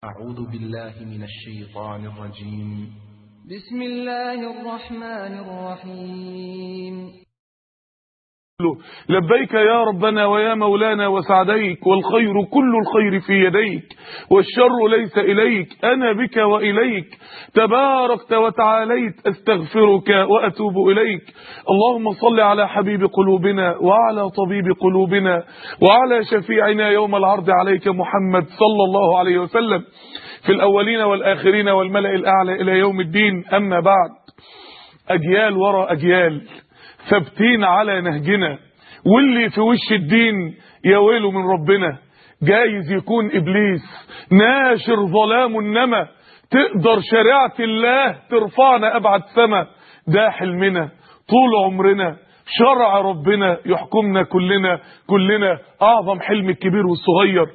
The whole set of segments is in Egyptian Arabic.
أعوذ بالله من الشيطان الرجيم بسم الله الرحمن الرحيم لبيك يا ربنا ويا مولانا وسعديك والخير كل الخير في يديك والشر ليس إليك أنا بك وإليك تباركت وتعاليت أستغفرك وأتوب إليك اللهم صل على حبيب قلوبنا وعلى طبيب قلوبنا وعلى شفيعنا يوم العرض عليك محمد صلى الله عليه وسلم في الأولين والآخرين والملأ الأعلى إلى يوم الدين أما بعد أجيال وراء أجيال ثابتين على نهجنا واللي في وش الدين يا ويله من ربنا جايز يكون ابليس ناشر ظلام النمى تقدر شريعه الله ترفعنا ابعد سما ده حلمنا طول عمرنا شرع ربنا يحكمنا كلنا كلنا اعظم حلم الكبير والصغير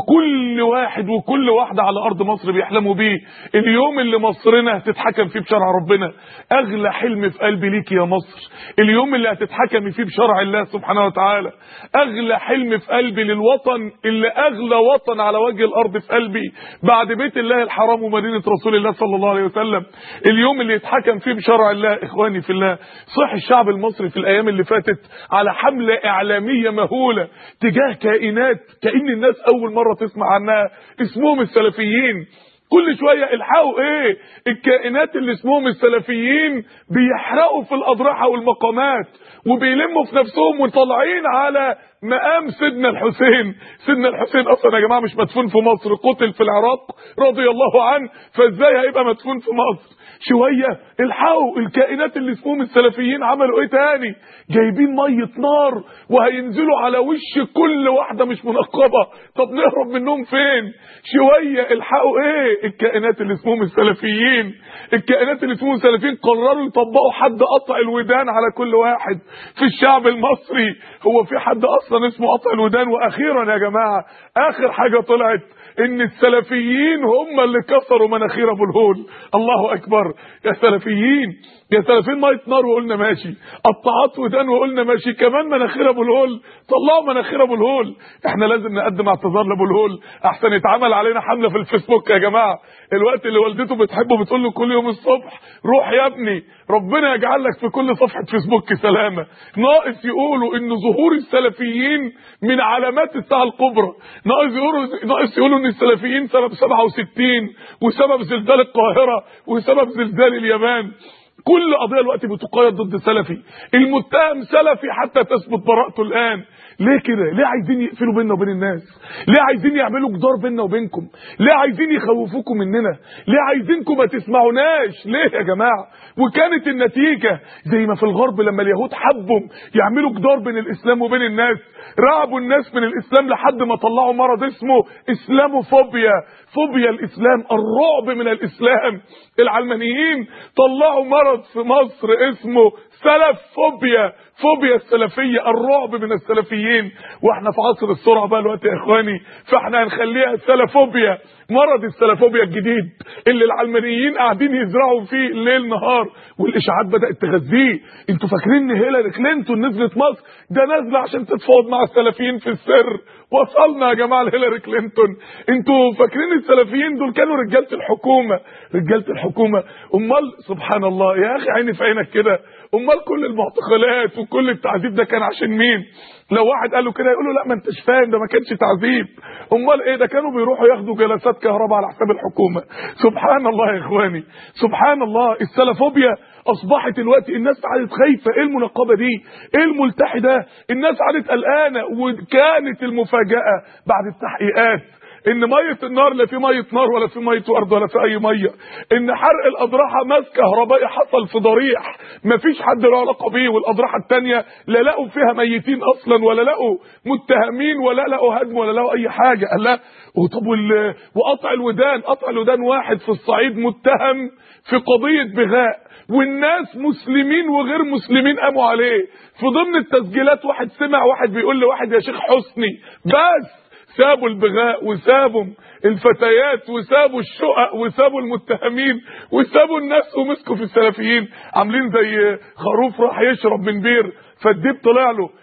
وكل واحد وكل واحده على ارض مصر بيحلموا بيه اليوم اللي مصرنا هتتحكم فيه بشرع ربنا اغلى حلم في قلبي ليك يا مصر اليوم اللي هتتحكمي فيه بشرع الله سبحانه وتعالى اغلى حلم في قلبي للوطن اللي اغلى وطن على وجه الارض في قلبي بعد بيت الله الحرام ومدينه رسول الله صلى الله عليه وسلم اليوم اللي يتحكم فيه بشرع الله اخواني في الله صح الشعب المصري في الايام اللي فاتت على حمله اعلاميه مهوله تجاه كائنات كأن الناس أول مرة تسمع عنها اسمهم السلفيين كل شوية الحقوا ايه الكائنات اللي اسمهم السلفيين بيحرقوا في الأضرحة والمقامات وبيلموا في نفسهم وطالعين على مقام سيدنا الحسين سيدنا الحسين اصلا يا جماعه مش مدفون في مصر قتل في العراق رضي الله عنه فازاي هيبقى مدفون في مصر شويه الحقوا الكائنات اللي اسمهم السلفيين عملوا ايه تاني جايبين ميه نار وهينزلوا على وش كل واحده مش منقبه طب نهرب منهم فين شويه الحقوا ايه الكائنات اللي اسمهم السلفيين الكائنات اللي اسمهم السلفيين قرروا يطبقوا حد قطع الودان على كل واحد في الشعب المصري هو في حد اصلا اسمه قطع الودان واخيرا يا جماعه اخر حاجه طلعت ان السلفيين هم اللي كسروا مناخير ابو الهول الله اكبر يا سلفيين يا سلفيين ميه نار وقلنا ماشي قطعات ودان وقلنا ماشي كمان مناخير ابو الهول طلعوا مناخير ابو الهول احنا لازم نقدم اعتذار لابو الهول احسن يتعمل علينا حمله في الفيسبوك يا جماعه الوقت اللي والدته بتحبه بتقول له كل يوم الصبح روح يا ابني ربنا يجعل لك في كل صفحه فيسبوك سلامه ناقص يقولوا ان ظهور السلفيين من علامات الساعه الكبرى ناقص يقولوا ناقص يقولوا ان السلفيين سبب 67 وسبب زلزال القاهره وسبب زلزال اليابان كل قضيه الوقت بتقايض ضد سلفي المتهم سلفي حتى تثبت براءته الان ليه كده ليه عايزين يقفلوا بيننا وبين الناس ليه عايزين يعملوا جدار بيننا وبينكم ليه عايزين يخوفوكم مننا ليه عايزينكم ما تسمعوناش ليه يا جماعه وكانت النتيجه زي ما في الغرب لما اليهود حبوا يعملوا جدار بين الاسلام وبين الناس رعبوا الناس من الاسلام لحد ما طلعوا مرض اسمه اسلاموفوبيا فوبيا الاسلام الرعب من الاسلام العلمانيين طلعوا مرض في مصر اسمه سلف فوبيا فوبيا السلفية الرعب من السلفيين واحنا في عصر السرعة بقى الوقت يا اخواني فاحنا هنخليها سلفوبيا مرض السلفوبيا الجديد اللي العلمانيين قاعدين يزرعوا فيه ليل نهار والاشاعات بدات تغذيه انتوا فاكرين ان هيلاري كلينتون نزلت مصر ده نازله عشان تتفاوض مع السلفيين في السر وصلنا يا جماعه لهيلاري كلينتون انتوا فاكرين السلفيين دول كانوا رجاله الحكومه رجاله الحكومه امال سبحان الله يا اخي عيني في عينك كده امال كل المعتقلات وكل التعذيب ده كان عشان مين لو واحد قال له كده يقول له لا ما انتش فاهم ده ما كانش تعذيب امال ايه ده كانوا بيروحوا ياخدوا جلسات كهرباء على حساب الحكومه سبحان الله يا اخواني سبحان الله السلفوبيا اصبحت دلوقتي الناس عادت خايفه ايه المنقبه دي ايه الملتحده الناس عادت قلقانه وكانت المفاجاه بعد التحقيقات ان ميه النار لا في ميه نار ولا في ميه ارض ولا في اي ميه ان حرق الاضرحه ماس كهربائي حصل في ضريح مفيش حد له علاقه بيه والاضرحه الثانيه لا لقوا فيها ميتين اصلا ولا لقوا متهمين ولا لقوا هدم ولا لقوا اي حاجه قال لا وطب وال... وقطع الودان قطع الودان واحد في الصعيد متهم في قضيه بغاء والناس مسلمين وغير مسلمين قاموا عليه في ضمن التسجيلات واحد سمع واحد بيقول لواحد يا شيخ حسني بس سابوا البغاء وسابوا الفتيات وسابوا الشقق وسابوا المتهمين وسابوا الناس ومسكوا في السلفيين عاملين زي خروف راح يشرب من بير فالديب طلع له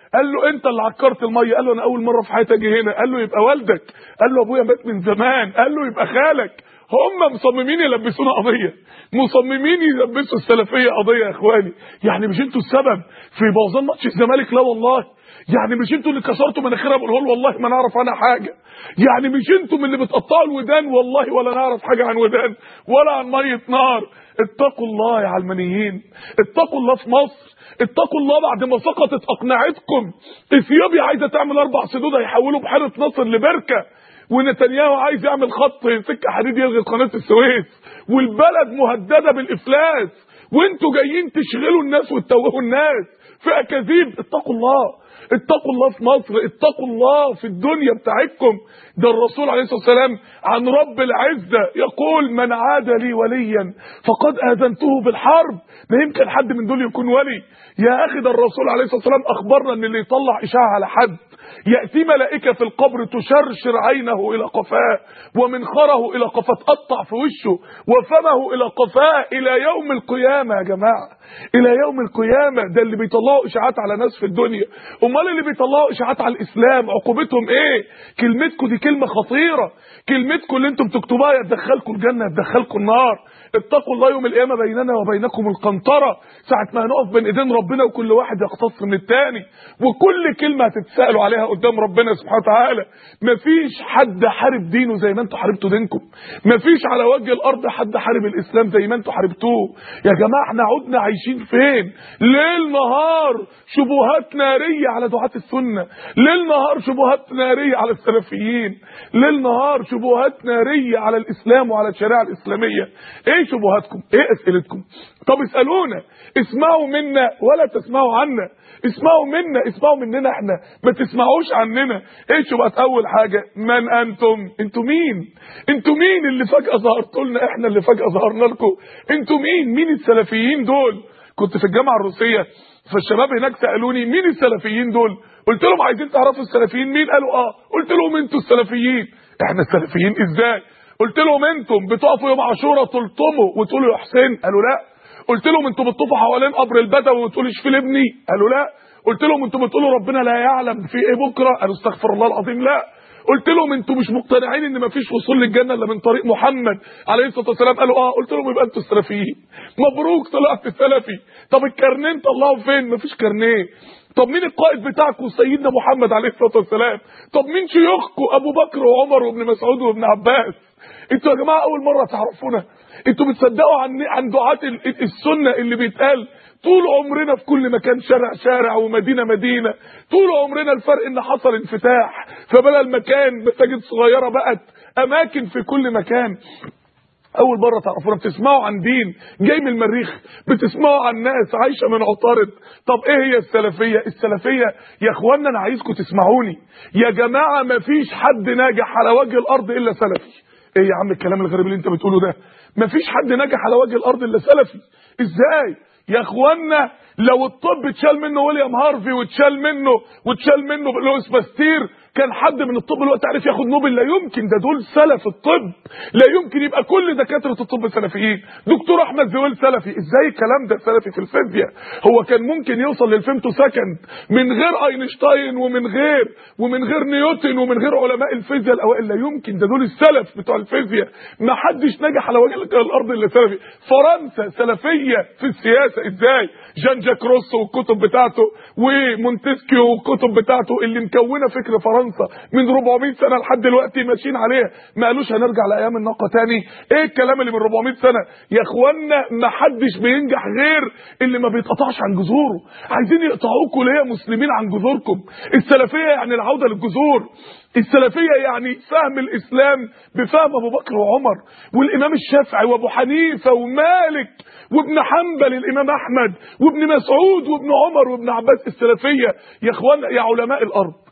قال له انت اللي عكرت الميه قال له انا اول مره في حياتي اجي هنا قال له يبقى والدك قال له ابويا مات من زمان قال له يبقى خالك هم مصممين يلبسونا قضيه مصممين يلبسوا السلفيه قضيه يا اخواني يعني مش انتوا السبب في بوظان ماتش الزمالك لا والله يعني مش انتوا اللي كسرتوا مناخيرها بالهول والله ما نعرف عنها حاجه يعني مش انتوا من اللي بتقطعوا الودان والله ولا نعرف حاجه عن ودان ولا عن ميه نار اتقوا الله يا علمانيين اتقوا الله في مصر اتقوا الله بعد ما سقطت اقنعتكم اثيوبيا عايزه تعمل اربع سدود هيحولوا بحيره ناصر لبركه ونتنياهو عايز يعمل خط سكه حديد يلغي قناه السويس والبلد مهدده بالافلاس وانتوا جايين تشغلوا الناس وتتوهوا الناس في اكاذيب اتقوا الله اتقوا الله في مصر اتقوا الله في الدنيا بتاعتكم ده الرسول عليه الصلاه والسلام عن رب العزه يقول من عاد لي وليا فقد اذنته بالحرب ما يمكن حد من دول يكون ولي يا اخي ده الرسول عليه الصلاه والسلام اخبرنا ان اللي يطلع اشاعه على حد يأتي ملائكة في القبر تشرشر عينه إلى قفاه ومنخره إلى قفاه تقطع في وشه وفمه إلى قفاه إلى يوم القيامة يا جماعة إلى يوم القيامة ده اللي بيطلعوا إشاعات على ناس في الدنيا أمال اللي بيطلعوا إشاعات على الإسلام عقوبتهم إيه كلمتكم دي كلمة خطيرة كلمتكم اللي انتم بتكتبوها يا تدخلكم الجنة يا تدخلكم النار اتقوا الله يوم القيامة بيننا وبينكم القنطرة ساعة ما هنقف بين ايدين ربنا وكل واحد يقتص من التاني وكل كلمة هتتسألوا عليها قدام ربنا سبحانه وتعالى مفيش حد حارب دينه زي ما انتوا حاربتوا دينكم مفيش على وجه الارض حد حارب الاسلام زي ما انتوا حاربتوه يا جماعة احنا عدنا عايشين فين ليل نهار شبهات نارية على دعاة السنة ليل نهار شبهات نارية على السلفيين ليل نهار شبهات نارية على الاسلام وعلى الشريعة الاسلامية ايه شبهاتكم ايه اسئلتكم طب اسألونا اسمعوا منا ولا تسمعوا عنا اسمعوا منا اسمعوا مننا احنا ما تسمعوش عننا ايه شبهات اول حاجة من انتم انتوا مين انتوا مين اللي فجأة ظهرتوا لنا احنا اللي فجأة ظهرنا لكم انتوا مين مين السلفيين دول كنت في الجامعة الروسية فالشباب هناك سألوني مين السلفيين دول قلت لهم عايزين تعرفوا السلفيين مين قالوا اه قلت لهم انتوا السلفيين احنا السلفيين ازاي قلت لهم انتم بتقفوا يوم عاشوراء تلطموا وتقولوا يا حسين قالوا لا قلت لهم انتم بتطوفوا حوالين قبر البدوي وتقولوا اشفي لابني قالوا لا قلت لهم انتم بتقولوا ربنا لا يعلم في ايه بكره قالوا استغفر الله العظيم لا قلت لهم انتم مش مقتنعين ان مفيش وصول للجنه الا من طريق محمد عليه الصلاه والسلام قالوا اه قلت لهم يبقى انتوا السلفيين مبروك طلعت سلفي طب الكارنيه طلعوا فين مفيش كارنيه طب مين القائد بتاعكم سيدنا محمد عليه الصلاه والسلام طب مين شيوخكم ابو بكر وعمر وابن مسعود وابن عباس انتوا يا جماعه اول مره تعرفونا انتوا بتصدقوا عن عن دعاه السنه اللي بيتقال طول عمرنا في كل مكان شارع شارع ومدينه مدينه طول عمرنا الفرق ان حصل انفتاح فبدل مكان مساجد صغيره بقت اماكن في كل مكان اول مره تعرفونا بتسمعوا عن دين جاي من المريخ بتسمعوا عن ناس عايشه من عطارد طب ايه هي السلفيه السلفيه يا اخوانا انا عايزكم تسمعوني يا جماعه ما فيش حد ناجح على وجه الارض الا سلفي ايه يا عم الكلام الغريب اللي انت بتقوله ده ما فيش حد ناجح على وجه الارض الا سلفي ازاي يا اخوانا لو الطب اتشال منه ويليام هارفي واتشال منه واتشال منه لويس باستير كان حد من الطب الوقت عارف ياخد نوبل لا يمكن ده دول سلف الطب لا يمكن يبقى كل دكاتره الطب سلفيين دكتور احمد زويل سلفي ازاي الكلام ده سلفي في الفيزياء هو كان ممكن يوصل للفيمتو سكند من غير اينشتاين ومن غير ومن غير نيوتن ومن غير علماء الفيزياء الاوائل لا يمكن ده دول السلف بتوع الفيزياء ما حدش نجح على وجه الارض الا سلفي فرنسا سلفيه في السياسه ازاي جان جاك روسو والكتب بتاعته ومونتسكيو والكتب بتاعته اللي مكونه فكر فرنسا من 400 سنه لحد دلوقتي ماشيين عليها ما قالوش هنرجع لايام الناقه تاني ايه الكلام اللي من 400 سنه يا اخوانا ما حدش بينجح غير اللي ما بيتقطعش عن جذوره عايزين يقطعوكوا ليه يا مسلمين عن جذوركم السلفيه يعني العوده للجذور السلفيه يعني فهم الاسلام بفهم ابو بكر وعمر والامام الشافعي وابو حنيفه ومالك وابن حنبل الامام احمد وابن مسعود وابن عمر وابن عباس السلفيه يا اخوانا يا علماء الارض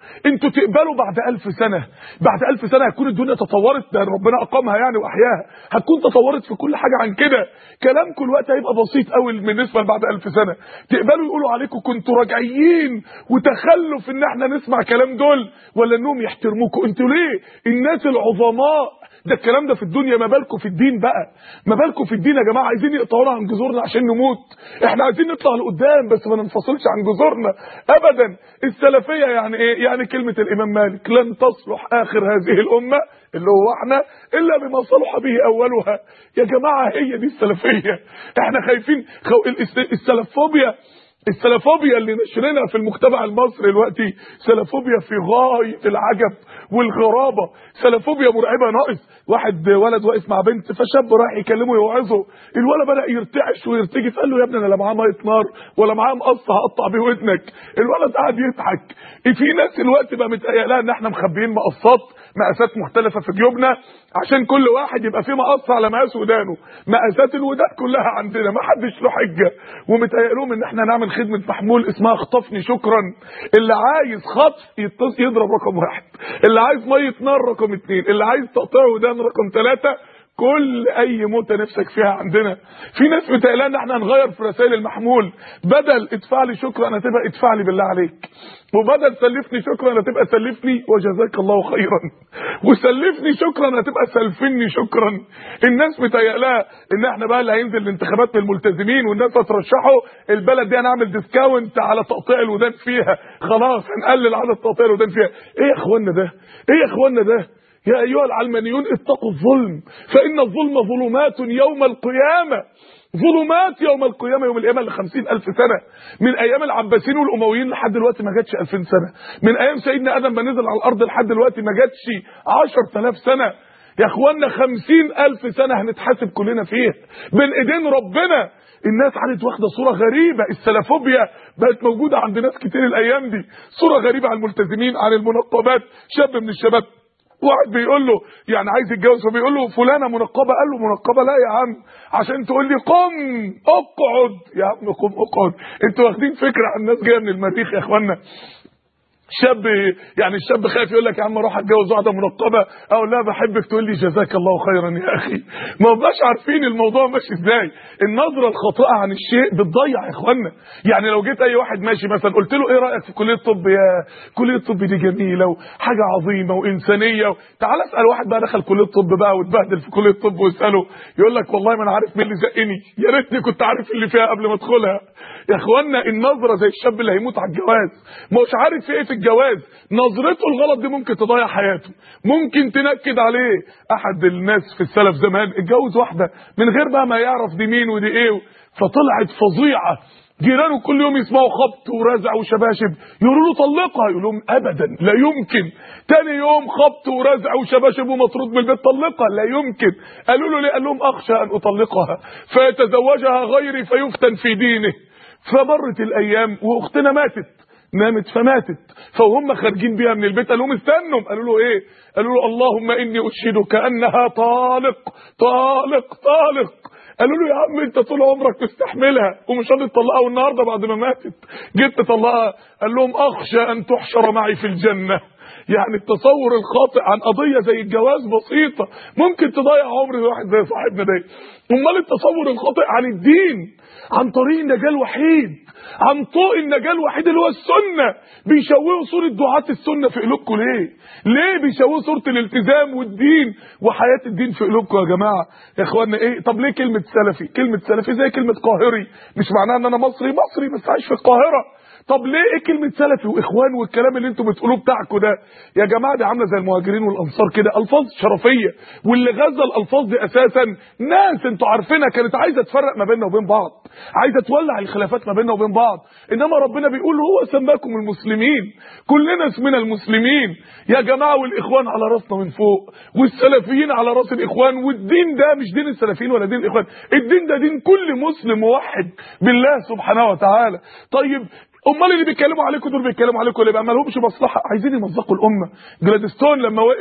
انتوا تقبلوا بعد ألف سنة بعد ألف سنة هتكون الدنيا تطورت ده ربنا أقامها يعني وأحياها هتكون تطورت في كل حاجة عن كده كلامكم الوقت هيبقى بسيط قوي بالنسبة لبعد ألف سنة تقبلوا يقولوا عليكم كنتوا راجعين وتخلف ان احنا نسمع كلام دول ولا انهم يحترموكم انتوا ليه الناس العظماء ده الكلام ده في الدنيا ما بالكم في الدين بقى ما بالكم في الدين يا جماعه عايزين يقطعونا عن جذورنا عشان نموت احنا عايزين نطلع لقدام بس ما ننفصلش عن جذورنا ابدا السلفيه يعني ايه يعني كلمه الامام مالك لن تصلح اخر هذه الامه اللي هو احنا الا بما صلح به اولها يا جماعه هي دي السلفيه احنا خايفين خو... الس- السلفوبيا السلفوبيا اللي نشرنا في المجتمع المصري دلوقتي سلفوبيا في غايه العجب والغرابه سلفوبيا مرعبه ناقص واحد ولد واقف مع بنت فشاب راح يكلمه يوعظه الولد بدا يرتعش ويرتجف قال له يا ابني انا لا معاه ميه نار ولا معاه مقص هقطع بيه ودنك الولد قعد يضحك في ناس الوقت بقى متهيألها ان احنا مخبيين مقصات مقاسات مختلفه في جيوبنا عشان كل واحد يبقى فيه مقص على مقاس ودانه مقاسات الودان كلها عندنا ما حدش له حجه ومتهيألهم ان احنا نعمل خدمه محمول اسمها اخطفني شكرا اللي عايز خطف يتص- يضرب رقم واحد اللي عايز ميه نار رقم اتنين اللي عايز تقطيع ودان رقم ثلاثه كل اي موتة نفسك فيها عندنا في ناس متقلقه ان احنا هنغير في رسائل المحمول بدل ادفع لي شكرا هتبقى ادفع لي بالله عليك وبدل سلفني شكرا هتبقى سلفني وجزاك الله خيرا وسلفني شكرا هتبقى سلفني شكرا الناس متهيألها ان احنا بقى اللي هينزل الانتخابات للملتزمين والناس هترشحوا البلد دي هنعمل ديسكاونت على تقطيع الودان فيها خلاص هنقلل عدد تقطيع الودان فيها ايه يا اخوانا ده ايه يا اخوانا ده يا أيها العلمانيون اتقوا الظلم فإن الظلم ظلمات يوم القيامة ظلمات يوم القيامة يوم القيامة لخمسين ألف سنة من أيام العباسيين والأمويين لحد دلوقتي ما جاتش ألفين سنة من أيام سيدنا آدم ما نزل على الأرض لحد دلوقتي ما جاتش عشر تلاف سنة يا اخوانا خمسين ألف سنة هنتحاسب كلنا فيها بين ايدين ربنا الناس قعدت واخده صوره غريبه السلافوبيا بقت موجوده عند ناس كتير الايام دي صوره غريبه عن الملتزمين عن المنقبات شاب من الشباب واحد بيقول له يعني عايز يتجوز فبيقول له فلانه منقبه قال له منقبه لا يا عم عشان تقول لي قم اقعد يا عم قم اقعد انتوا واخدين فكره عن الناس جايه من المريخ يا اخوانا شاب يعني الشاب خايف يقول لك يا عم اروح اتجوز واحده منقبه او لا بحبك تقول لي جزاك الله خيرا يا اخي ما بقاش عارفين الموضوع ماشي ازاي النظره الخاطئه عن الشيء بتضيع يا اخوانا يعني لو جيت اي واحد ماشي مثلا قلت له ايه رايك في كليه الطب يا كليه الطب دي جميله وحاجه عظيمه وانسانيه و... تعال اسال واحد بقى دخل كليه الطب بقى واتبهدل في كليه الطب واساله يقول لك والله ما انا عارف مين اللي زقني يا ريتني كنت عارف اللي فيها قبل ما ادخلها يا اخوانا النظره زي الشاب اللي هيموت على الجواز مش عارف في ايه في الجواز نظرته الغلط دي ممكن تضيع حياته ممكن تنكد عليه احد الناس في السلف زمان اتجوز واحده من غير بقى ما يعرف دي مين ودي ايه فطلعت فظيعه جيرانه كل يوم يسمعوا خبط ورزع وشباشب يقولوا له طلقها يقول لهم ابدا لا يمكن تاني يوم خبط ورزع وشباشب ومطرود من البيت طلقها لا يمكن قالوا له ليه قال لهم اخشى ان اطلقها فيتزوجها غيري فيفتن في دينه فمرت الايام واختنا ماتت نامت فماتت فهم خارجين بيها من البيت قالوا لهم استنوا قالوا له ايه قالوا له اللهم اني اشهدك انها طالق طالق طالق قالوا له يا عم انت طول عمرك مستحملها ومش راضي تطلقها والنهارده بعد ما ماتت جيت تطلقها قال لهم اخشى ان تحشر معي في الجنه يعني التصور الخاطئ عن قضيه زي الجواز بسيطه ممكن تضيع عمر واحد زي صاحبنا ده امال التصور الخاطئ عن الدين عن طريق النجاه الوحيد عن طوق النجاه الوحيد اللي هو السنه بيشوهوا صوره دعاة السنه في قلوبكم ليه؟ ليه بيشوهوا صوره الالتزام والدين وحياه الدين في قلوبكم يا جماعه؟ يا اخوانا ايه؟ طب ليه كلمه سلفي؟ كلمه سلفي زي كلمه قاهري مش معناها ان انا مصري مصري بس عايش في القاهره طب ليه ايه كلمه سلفي واخوان والكلام اللي انتم بتقولوه بتاعكم ده يا جماعه دي عامله زي المهاجرين والانصار كده الفاظ شرفيه واللي غزا الالفاظ دي اساسا ناس انتوا عارفينها كانت عايزه تفرق ما بيننا وبين بعض عايزه تولع الخلافات ما بيننا وبين بعض انما ربنا بيقول هو سماكم المسلمين كلنا اسمنا المسلمين يا جماعه والاخوان على راسنا من فوق والسلفيين على راس الاخوان والدين ده مش دين السلفيين ولا دين الاخوان الدين ده دين كل مسلم موحد بالله سبحانه وتعالى طيب امال اللي بيتكلموا عليكم دول بيتكلموا عليكم اللي بقى ما لهمش مصلحه عايزين يمزقوا الامه جلادستون لما وقف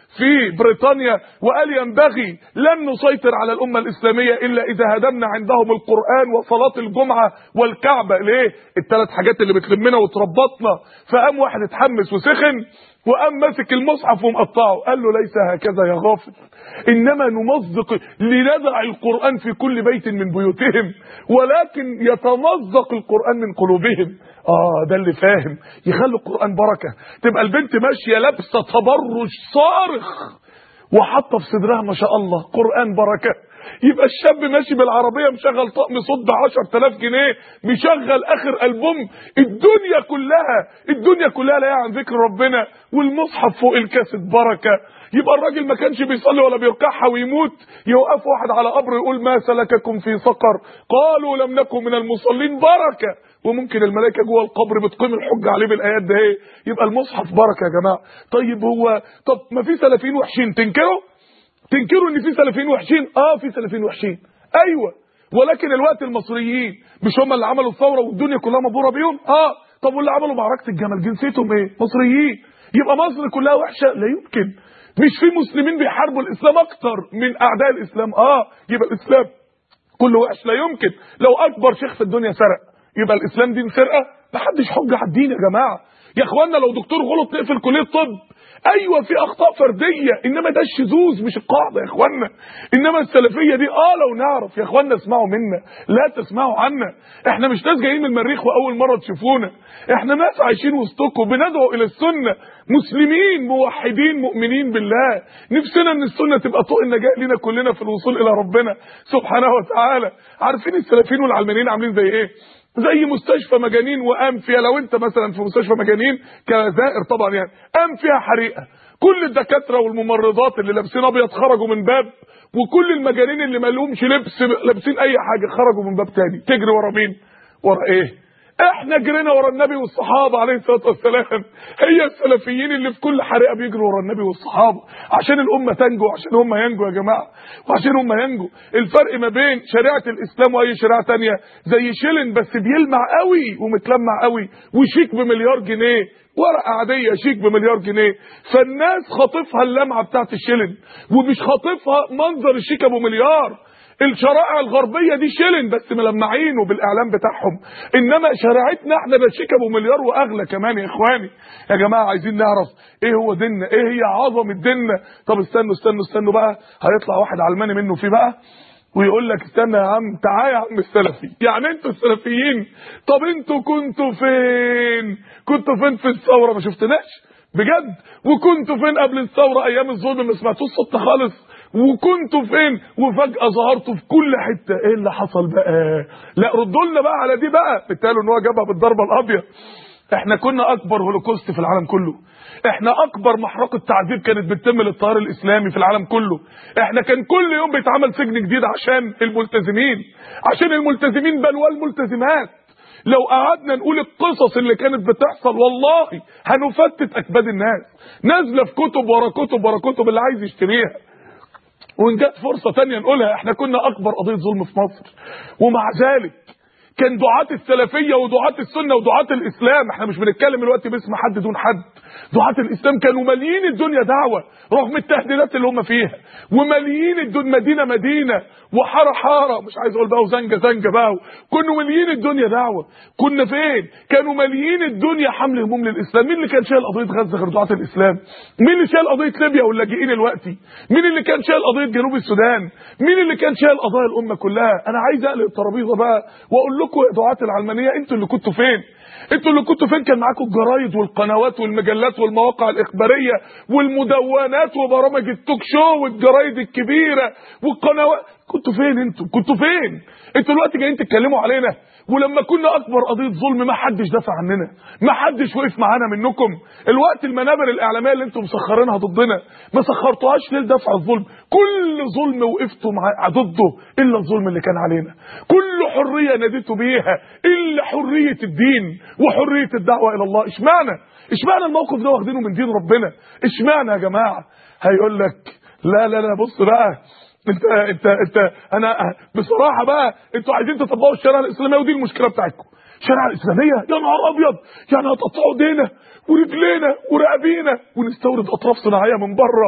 في بريطانيا وقال ينبغي لن نسيطر على الامه الاسلاميه الا اذا هدمنا عندهم القران وصلاه الجمعه والكعبه ليه الثلاث حاجات اللي بتلمنا وتربطنا فقام واحد اتحمس وسخن وقام ماسك المصحف ومقطعه قال له ليس هكذا يا غافل انما نمزق لندع القران في كل بيت من بيوتهم ولكن يتمزق القران من قلوبهم اه ده اللي فاهم يخلي القران بركه تبقى البنت ماشيه لابسه تبرج صارخ وحاطه في صدرها ما شاء الله قران بركه يبقى الشاب ماشي بالعربيه مشغل طقم صوت ب 10000 جنيه مشغل اخر البوم الدنيا كلها الدنيا كلها لا عن ذكر ربنا والمصحف فوق الكاسيت بركه يبقى الراجل ما كانش بيصلي ولا بيركعها ويموت يوقف واحد على قبر يقول ما سلككم في سقر قالوا لم نكن من المصلين بركه وممكن الملائكه جوه القبر بتقيم الحجه عليه بالايات ده ايه يبقى المصحف بركه يا جماعه طيب هو طب ما في سلفيين وحشين تنكروا تنكروا ان في سلفيين وحشين اه في سلفيين وحشين ايوه ولكن الوقت المصريين مش هم اللي عملوا الثوره والدنيا كلها مبهوره بيهم اه طب واللي عملوا معركه الجمل جنسيتهم ايه مصريين يبقى مصر كلها وحشه لا يمكن مش في مسلمين بيحاربوا الاسلام اكتر من اعداء الاسلام اه يبقى الاسلام كله وحش لا يمكن لو اكبر شيخ في الدنيا سرق يبقى الاسلام دين سرقه محدش حجه على الدين يا جماعه يا اخوانا لو دكتور غلط نقفل كليه طب ايوه في اخطاء فرديه انما ده الشذوذ مش القاعده يا اخوانا انما السلفيه دي اه لو نعرف يا اخوانا اسمعوا منا لا تسمعوا عنا احنا مش ناس جايين من المريخ واول مره تشوفونا احنا ناس عايشين وسطكم بندعو الى السنه مسلمين موحدين مؤمنين بالله نفسنا ان السنه تبقى طوق النجاه لينا كلنا في الوصول الى ربنا سبحانه وتعالى عارفين السلفيين والعلمانيين عاملين زي ايه زي مستشفى مجانين وقام فيها لو انت مثلا في مستشفى مجانين كزائر طبعا يعني قام فيها حريقه كل الدكاتره والممرضات اللي لابسين ابيض خرجوا من باب وكل المجانين اللي ما لهمش لبس لابسين اي حاجه خرجوا من باب تاني تجري ورا مين ورا ايه احنا جرينا ورا النبي والصحابه عليه الصلاه والسلام هي السلفيين اللي في كل حريقه بيجروا ورا النبي والصحابه عشان الامه تنجو عشان هم ينجوا يا جماعه وعشان هم ينجوا الفرق ما بين شريعه الاسلام واي شريعه تانية زي شيلن بس بيلمع قوي ومتلمع قوي وشيك بمليار جنيه ورقه عاديه شيك بمليار جنيه فالناس خاطفها اللمعه بتاعت الشيلن ومش خاطفها منظر الشيك ابو مليار الشرائع الغربيه دي شيلن بس ملمعينه بالاعلام بتاعهم انما شريعتنا احنا ده شيك ابو مليار واغلى كمان يا اخواني يا جماعه عايزين نعرف ايه هو ديننا ايه هي عظمه ديننا طب استنوا استنوا استنوا بقى هيطلع واحد علماني منه فيه بقى ويقول لك استنى يا عم تعالى يا عم السلفي يعني انتوا السلفيين طب انتوا كنتوا فين كنتوا فين في الثوره ما شفتناش بجد وكنتوا فين قبل الثوره ايام الظلم ما سمعتوش صوت خالص وكنتوا فين وفجأة ظهرتوا في كل حتة ايه اللي حصل بقى لا ردوا لنا بقى على دي بقى بالتالي ان هو جابها بالضربة القاضية احنا كنا اكبر هولوكوست في العالم كله احنا اكبر محرقة تعذيب كانت بتتم للتيار الاسلامي في العالم كله احنا كان كل يوم بيتعمل سجن جديد عشان الملتزمين عشان الملتزمين بل والملتزمات لو قعدنا نقول القصص اللي كانت بتحصل والله هنفتت اكباد الناس نازله في كتب ورا كتب ورا كتب اللي عايز يشتريها وان جت فرصه تانية نقولها احنا كنا اكبر قضيه ظلم في مصر ومع ذلك كان دعاة السلفيه ودعاة السنه ودعاة الاسلام احنا مش بنتكلم دلوقتي باسم حد دون حد دعاة الاسلام كانوا ماليين الدنيا دعوه رغم التهديدات اللي هم فيها وماليين الدنيا مدينه مدينه وحاره حاره مش عايز اقول بقى وزنجه زنجه بقى كانوا ماليين الدنيا دعوه كنا فين كانوا ماليين الدنيا حمل هموم للاسلام مين اللي كان شايل قضيه غزه غير دعاة الاسلام مين اللي شايل قضيه ليبيا واللاجئين الوقتي مين اللي كان شايل قضيه جنوب السودان مين اللي كان شايل قضايا الامه كلها انا عايز اقلب الترابيزه بقى واقول لكم يا دعاة العلمانيه انتوا اللي كنتوا فين انتوا اللي كنتوا فين كان معاكم الجرايد والقنوات والمجلات والمواقع الاخباريه والمدونات وبرامج التوك شو والجرايد الكبيره والقنوات كنتوا فين انتوا كنتوا فين انتوا دلوقتي جايين تتكلموا علينا ولما كنا اكبر قضيه ظلم ما حدش دافع عننا ما حدش وقف معانا منكم الوقت المنابر الاعلاميه اللي انتم مسخرينها ضدنا ما سخرتوهاش ليه لدفع الظلم كل ظلم وقفتوا مع ضده الا الظلم اللي كان علينا كل حريه ناديتوا بيها الا حريه الدين وحريه الدعوه الى الله اشمعنى اشمعنى الموقف ده واخدينه من دين ربنا اشمعنى يا جماعه هيقول لك لا لا لا بص بقى انت انت انت انا بصراحه بقى انتوا عايزين تطبقوا الشريعه الاسلاميه ودي المشكله بتاعتكم الشريعه الاسلاميه يا نهار ابيض يعني هتقطعوا ايدينا ورجلينا ورقابينا ونستورد اطراف صناعيه من بره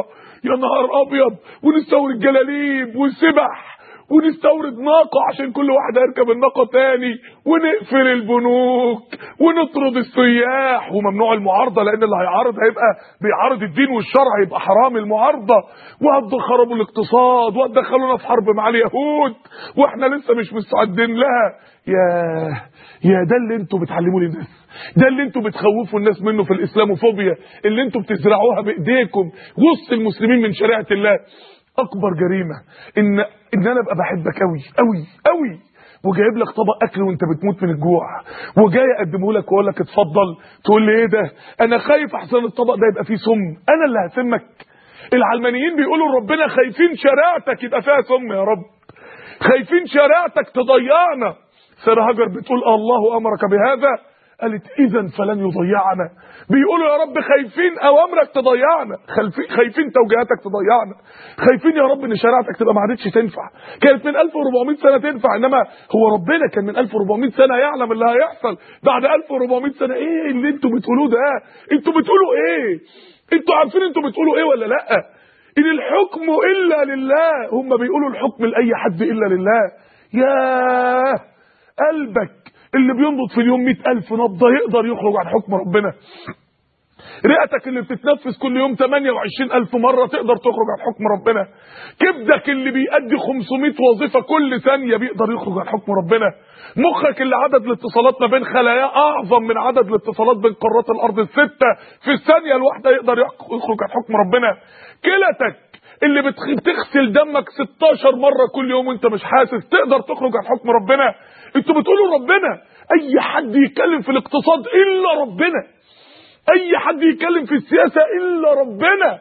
يا نهار ابيض ونستورد جلاليب وسبح ونستورد ناقة عشان كل واحد يركب الناقة تاني ونقفل البنوك ونطرد السياح وممنوع المعارضة لأن اللي هيعارض هيبقى بيعارض الدين والشرع يبقى حرام المعارضة وهتخربوا الاقتصاد وهتدخلونا في حرب مع اليهود واحنا لسه مش مستعدين لها يا يا ده اللي انتوا بتعلموه للناس ده اللي انتوا بتخوفوا الناس منه في الاسلاموفوبيا اللي انتوا بتزرعوها بايديكم وسط المسلمين من شريعه الله اكبر جريمه ان ان انا ابقى بحبك قوي قوي قوي وجايب لك طبق اكل وانت بتموت من الجوع وجاي اقدمه لك واقول لك اتفضل تقول لي ايه ده انا خايف احسن الطبق ده يبقى فيه سم انا اللي هسمك العلمانيين بيقولوا ربنا خايفين شريعتك يبقى فيها سم يا رب خايفين شريعتك تضيعنا سارة هاجر بتقول الله امرك بهذا قالت اذا فلن يضيعنا بيقولوا يا رب خايفين اوامرك تضيعنا خايفين توجيهاتك تضيعنا خايفين يا رب ان شريعتك تبقى ما عادتش تنفع كانت من 1400 سنه تنفع انما هو ربنا كان من 1400 سنه يعلم اللي هيحصل بعد 1400 سنه ايه اللي انتوا بتقولوه ده انتوا بتقولوا ايه انتوا عارفين انتوا بتقولوا ايه ولا لا ان الحكم الا لله هم بيقولوا الحكم لاي حد الا لله ياه قلبك اللي بينبض في اليوم مئة ألف نبضة يقدر يخرج عن حكم ربنا رئتك اللي بتتنفس كل يوم 28 ألف مرة تقدر تخرج عن حكم ربنا كبدك اللي بيأدي 500 وظيفة كل ثانية بيقدر يخرج عن حكم ربنا مخك اللي عدد الاتصالات ما بين خلاياه أعظم من عدد الاتصالات بين قارات الأرض الستة في الثانية الواحدة يقدر يخرج عن حكم ربنا كلتك اللي بتغسل دمك 16 مرة كل يوم وانت مش حاسس تقدر تخرج عن حكم ربنا انتوا بتقولوا ربنا اي حد يتكلم في الاقتصاد الا ربنا اي حد يتكلم في السياسة الا ربنا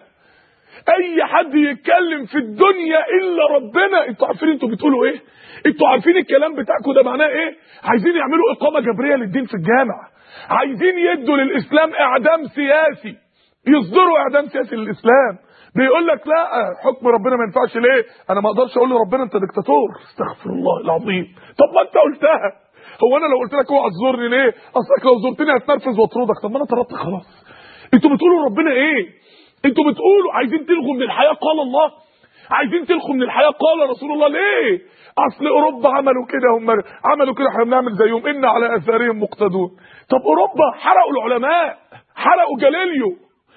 اي حد يتكلم في الدنيا الا ربنا انتوا عارفين انتوا بتقولوا ايه انتوا عارفين الكلام بتاعكم ده معناه ايه عايزين يعملوا اقامة جبرية للدين في الجامع عايزين يدوا للاسلام اعدام سياسي يصدروا اعدام سياسي للاسلام بيقول لك لا حكم ربنا ما ينفعش ليه انا ما اقدرش اقول لربنا انت دكتاتور استغفر الله العظيم طب ما انت قلتها هو انا لو قلت لك اوعى تزورني ليه اصلك لو زرتني هتنرفز واطردك طب ما انا طردت خلاص انتوا بتقولوا ربنا ايه انتوا بتقولوا عايزين تلغوا من الحياه قال الله عايزين تلغوا من الحياه قال رسول الله ليه اصل اوروبا عملوا كده هم عملوا كده احنا بنعمل زيهم ان على اثارهم مقتدون طب اوروبا حرقوا العلماء حرقوا جاليليو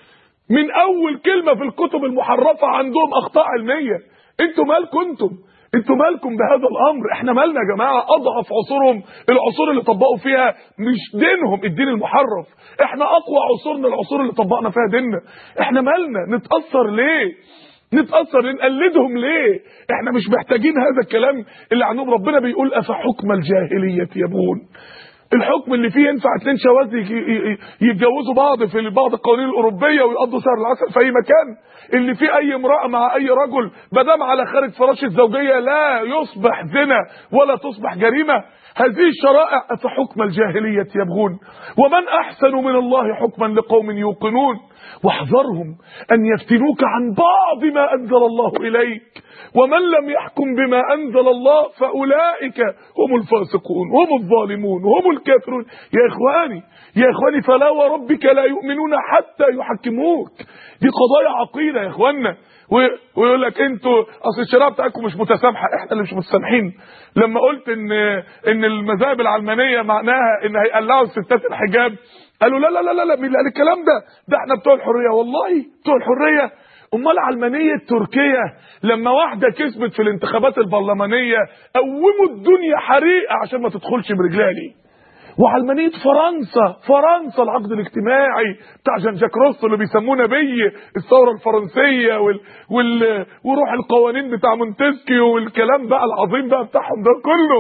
من اول كلمه في الكتب المحرفه عندهم اخطاء علميه انتوا مالكم انتم انتوا مالكم بهذا الامر احنا مالنا يا جماعه اضعف عصورهم العصور اللي طبقوا فيها مش دينهم الدين المحرف احنا اقوى عصورنا العصور اللي طبقنا فيها ديننا احنا مالنا نتاثر ليه نتاثر نقلدهم ليه احنا مش محتاجين هذا الكلام اللي عنهم ربنا بيقول افحكم الجاهليه يبغون الحكم اللي فيه ينفع اتنين شواذ يتجوزوا بعض في بعض القوانين الاوروبيه ويقضوا شهر العسل في اي مكان اللي فيه اي امراه مع اي رجل ما دام على خارج فراش الزوجيه لا يصبح زنا ولا تصبح جريمه هذه الشرائع فحكم الجاهليه يبغون ومن احسن من الله حكما لقوم يوقنون واحذرهم ان يفتنوك عن بعض ما انزل الله اليك ومن لم يحكم بما أنزل الله فأولئك هم الفاسقون هم الظالمون هم الكافرون يا إخواني يا إخواني فلا وربك لا يؤمنون حتى يحكموك دي قضايا عقيدة يا إخواننا ويقول لك انتوا اصل الشريعه بتاعتكم مش متسامحه احنا اللي مش متسامحين لما قلت ان ان المذاهب العلمانيه معناها ان هيقلعوا الستات الحجاب قالوا لا لا لا لا مين اللي قال الكلام ده ده احنا بتوع الحريه والله بتوع الحريه امال علمانيه تركيا لما واحده كسبت في الانتخابات البرلمانيه قوموا الدنيا حريقه عشان ما تدخلش برجلها ليه وعلمانيه فرنسا فرنسا العقد الاجتماعي بتاع جان جاك روسو اللي بيسموه نبي الثوره الفرنسيه وال... وال... وروح القوانين بتاع مونتسكيو والكلام بقى العظيم بقى بتاعهم ده كله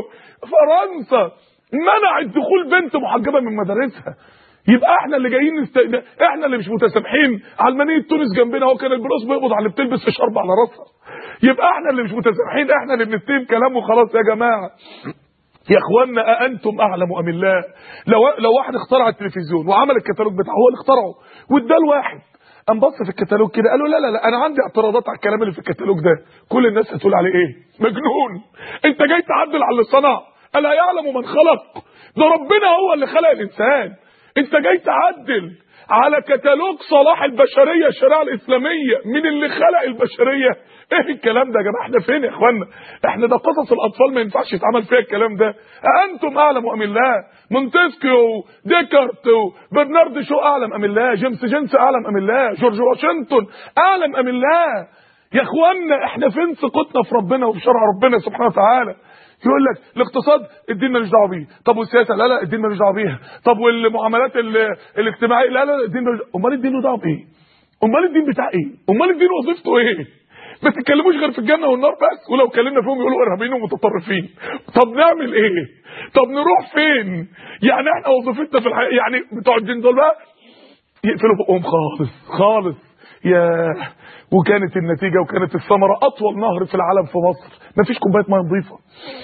فرنسا منعت دخول بنت محجبه من مدارسها يبقى احنا اللي جايين نست... احنا اللي مش متسامحين علمانيه تونس جنبنا هو كان البروس بيقبض على اللي بتلبس في شرب على راسها يبقى احنا اللي مش متسامحين احنا اللي بنتهم كلام وخلاص يا جماعه يا اخوانا أأنتم أعلم أم الله لو لو واحد اخترع التلفزيون وعمل الكتالوج بتاعه هو اللي اخترعه واداه لواحد قام بص في الكتالوج كده قال له لا لا لا انا عندي اعتراضات على الكلام اللي في الكتالوج ده كل الناس هتقول عليه ايه مجنون انت جاي تعدل على اللي صنع الا يعلم من خلق ده ربنا هو اللي خلق الانسان انت جاي تعدل على كتالوج صلاح البشريه الشريعه الاسلاميه من اللي خلق البشريه ايه الكلام ده يا جماعه احنا فين يا اخوانا احنا ده قصص الاطفال ما ينفعش يتعمل فيها الكلام ده انتم اعلم ام الله مونتسكيو ديكارت برنارد شو اعلم ام الله جيمس جينس اعلم ام الله جورج واشنطن اعلم ام الله يا اخوانا احنا فين ثقتنا في ربنا وفي شرع ربنا سبحانه وتعالى يقول لك الاقتصاد الدين مالوش دعوه بيه طب والسياسه لا لا الدين مالوش دعوه بيها طب والمعاملات ال- الاجتماعيه لا لا الدين مالوش امال الدين له دعوه بايه امال الدين بتاع ايه امال الدين وظيفته ايه ما تتكلموش غير في الجنه والنار بس ولو اتكلمنا فيهم يقولوا ارهابيين ومتطرفين طب نعمل ايه طب نروح فين يعني احنا وظيفتنا في الحياه يعني بتوع الدين دول بقى يقفلوا بقهم خالص خالص يا وكانت النتيجه وكانت الثمره اطول نهر في العالم في مصر مفيش كوبايه ميه نظيفه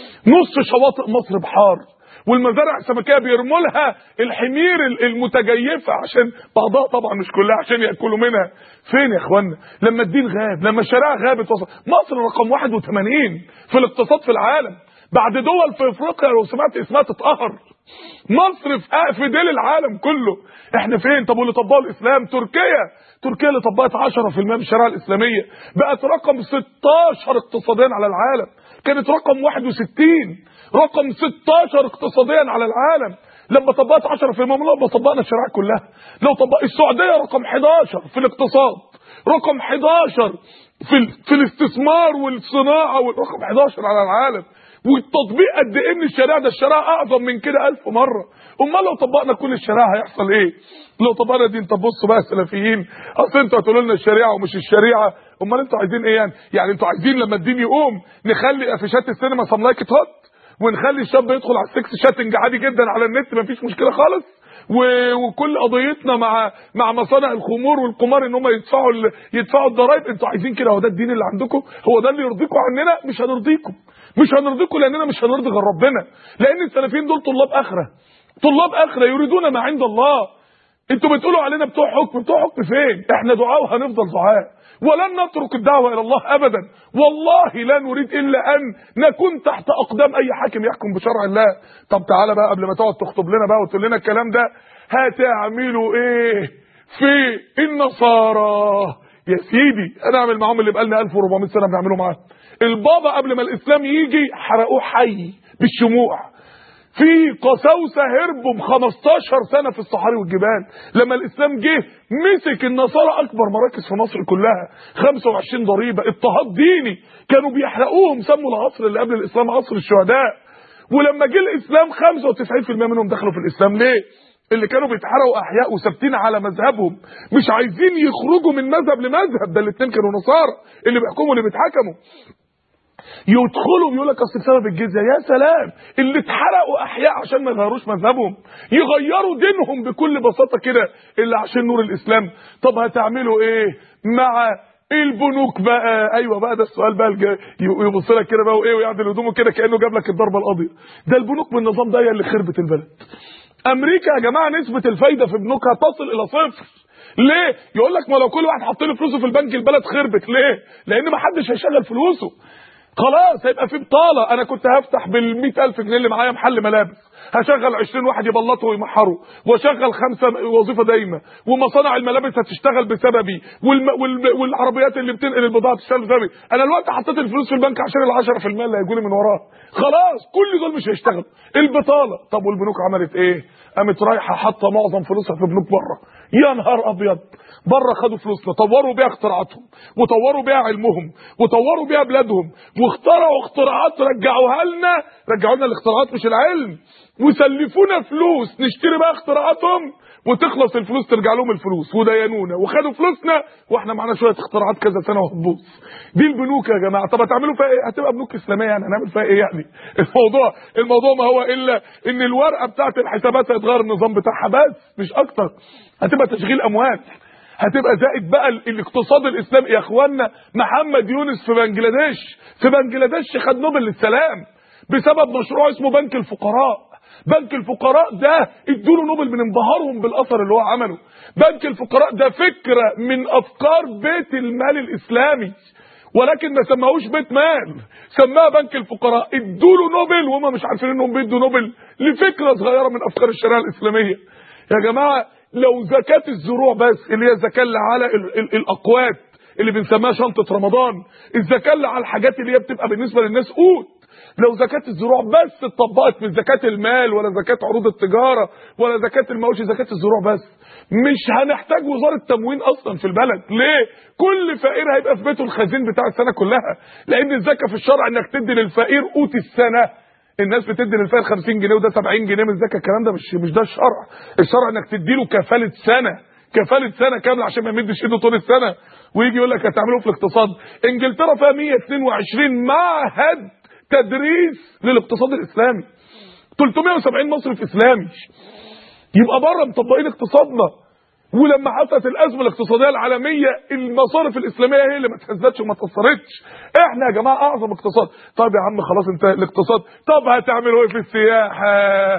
نص شواطئ مصر بحار والمزارع السمكيه بيرموا لها الحمير المتجيفه عشان بعضها طبعا مش كلها عشان ياكلوا منها فين يا اخوانا لما الدين غاب لما الشريعه غابت وصل مصر رقم 81 في الاقتصاد في العالم بعد دول في افريقيا لو سمعت اسمها تتقهر مصر في في ديل العالم كله احنا فين طب واللي طبقوا الاسلام تركيا تركيا اللي طبقت 10% من الشريعه الاسلاميه بقت رقم 16 اقتصاديا على العالم كانت رقم 61 رقم 16 اقتصاديا على العالم لما طبقت 10% لما طبقنا الشريعه كلها لو طبق السعوديه رقم 11 في الاقتصاد رقم 11 في ال... في الاستثمار والصناعه والرقم 11 على العالم والتطبيق قد ايه من الشريعه ده الشريعه اعظم من كده ألف مره امال لو طبقنا كل الشريعه هيحصل ايه لو طبقنا دين طب بصوا بقى السلفيين اصل انتوا هتقولوا لنا الشريعه ومش الشريعه امال انتوا عايزين ايه يعني يعني انتوا عايزين لما الدين يقوم نخلي افيشات السينما سملايكت هوت ونخلي الشاب يدخل على السكس شاتنج عادي جدا على النت مفيش مشكله خالص و- وكل قضيتنا مع مع مصانع الخمور والقمار ان هم يدفعوا ال- يدفعوا الضرايب انتوا عايزين كده هو ده الدين اللي عندكم هو ده اللي يرضيكم عننا مش هنرضيكم مش هنرضيكم لاننا مش هنرضي غير ربنا لان السلفيين دول طلاب اخره طلاب اخره يريدون ما عند الله انتوا بتقولوا علينا بتوع حكم بتوع حكم فين احنا دعاء وهنفضل دعاء ولن نترك الدعوة إلى الله أبدا والله لا نريد إلا أن نكون تحت أقدام أي حاكم يحكم بشرع الله طب تعالى بقى قبل ما تقعد تخطب لنا بقى وتقول لنا الكلام ده هتعملوا إيه في النصارى يا سيدي أنا أعمل معاهم اللي بقالنا 1400 سنة بنعمله معاهم البابا قبل ما الإسلام يجي حرقوه حي بالشموع في قساوسة هربوا ب 15 سنة في الصحاري والجبال لما الإسلام جه مسك النصارى أكبر مراكز في مصر كلها 25 ضريبة اضطهاد ديني كانوا بيحرقوهم سموا العصر اللي قبل الإسلام عصر الشهداء ولما جه الإسلام 95% منهم دخلوا في الإسلام ليه؟ اللي كانوا بيتحرقوا احياء وثابتين على مذهبهم مش عايزين يخرجوا من مذهب لمذهب ده الاثنين كانوا نصارى اللي بيحكموا واللي بيتحكموا يدخلوا بيقول لك اصل بسبب الجزيه يا سلام اللي اتحرقوا احياء عشان ما يغيروش مذهبهم يغيروا دينهم بكل بساطه كده الا عشان نور الاسلام طب هتعملوا ايه مع البنوك بقى ايوه بقى ده السؤال بقى الج- يبص لك كده بقى وايه ويعدل هدومه كده كانه جاب لك الضربه القاضيه ده البنوك بالنظام ده هي اللي خربت البلد امريكا يا جماعه نسبه الفايده في بنوكها تصل الى صفر ليه يقول لك ما لو كل واحد حط له فلوسه في البنك البلد خربت ليه لان ما حدش هيشغل فلوسه خلاص هيبقى في بطاله انا كنت هفتح بال 100000 جنيه اللي معايا محل ملابس هشغل 20 واحد يبلطوا ويمحروا واشغل خمسه وظيفه دايمه ومصانع الملابس هتشتغل بسببي والم... وال... والعربيات اللي بتنقل البضاعه تشتغل بسببي انا دلوقتي حطيت الفلوس في البنك عشان ال 10% اللي هيجوا لي من وراها خلاص كل دول مش هيشتغلوا البطاله طب والبنوك عملت ايه قامت رايحه حاطه معظم فلوسها في بنوك بره يا نهار ابيض بره خدوا فلوسنا طوروا بيها اختراعاتهم وطوروا بيها علمهم وطوروا بيها بلادهم واخترعوا اختراعات رجعوها لنا رجعوا لنا الاختراعات مش العلم وسلفونا فلوس نشتري بقى اختراعاتهم وتخلص الفلوس ترجع لهم الفلوس ودينونا وخدوا فلوسنا واحنا معانا شويه اختراعات كذا سنه وهتبوظ دي البنوك يا جماعه طب هتعملوا فيها ايه هتبقى بنوك اسلاميه يعني هنعمل فيها ايه يعني الموضوع الموضوع ما هو الا ان الورقه بتاعت الحسابات هيتغير النظام بتاعها بس مش اكتر هتبقى تشغيل اموال هتبقى زائد بقى ال- الاقتصاد الاسلامي يا اخوانا محمد يونس في بنجلاديش في بنجلاديش خد نوبل للسلام بسبب مشروع اسمه بنك الفقراء بنك الفقراء ده ادوا له نوبل من انبهارهم بالاثر اللي هو عمله بنك الفقراء ده فكره من افكار بيت المال الاسلامي ولكن ما سماهوش بيت مال سماها بنك الفقراء ادوا له نوبل وهم مش عارفين انهم بيدوا نوبل لفكره صغيره من افكار الشريعه الاسلاميه يا جماعه لو زكاه الزروع بس اللي هي الزكاه اللي على ال ال الاقوات اللي بنسميها شنطه رمضان الزكاه اللي على الحاجات اللي هي بتبقى بالنسبه للناس قوت لو زكاة الزروع بس اتطبقت مش زكاة المال ولا زكاة عروض التجارة ولا زكاة المواشي زكاة الزروع بس مش هنحتاج وزارة تموين أصلا في البلد ليه؟ كل فقير هيبقى في بيته الخزين بتاع السنة كلها لأن الزكاة في الشرع إنك تدي للفقير قوت السنة الناس بتدي للفقير 50 جنيه وده 70 جنيه من الزكاة الكلام ده مش مش ده الشرع الشرع إنك تدي له كفالة سنة كفالة سنة كاملة عشان ما يمدش ايده طول السنة ويجي يقول لك هتعملوا في الاقتصاد انجلترا فيها 122 معهد تدريس للاقتصاد الاسلامي 370 مصرف اسلامي يبقى بره مطبقين اقتصادنا ولما حصلت الازمه الاقتصاديه العالميه المصارف الاسلاميه هي اللي ما اتهزتش وما اتاثرتش احنا يا جماعه اعظم اقتصاد طب يا عم خلاص انت الاقتصاد طب هتعملوا ايه في السياحه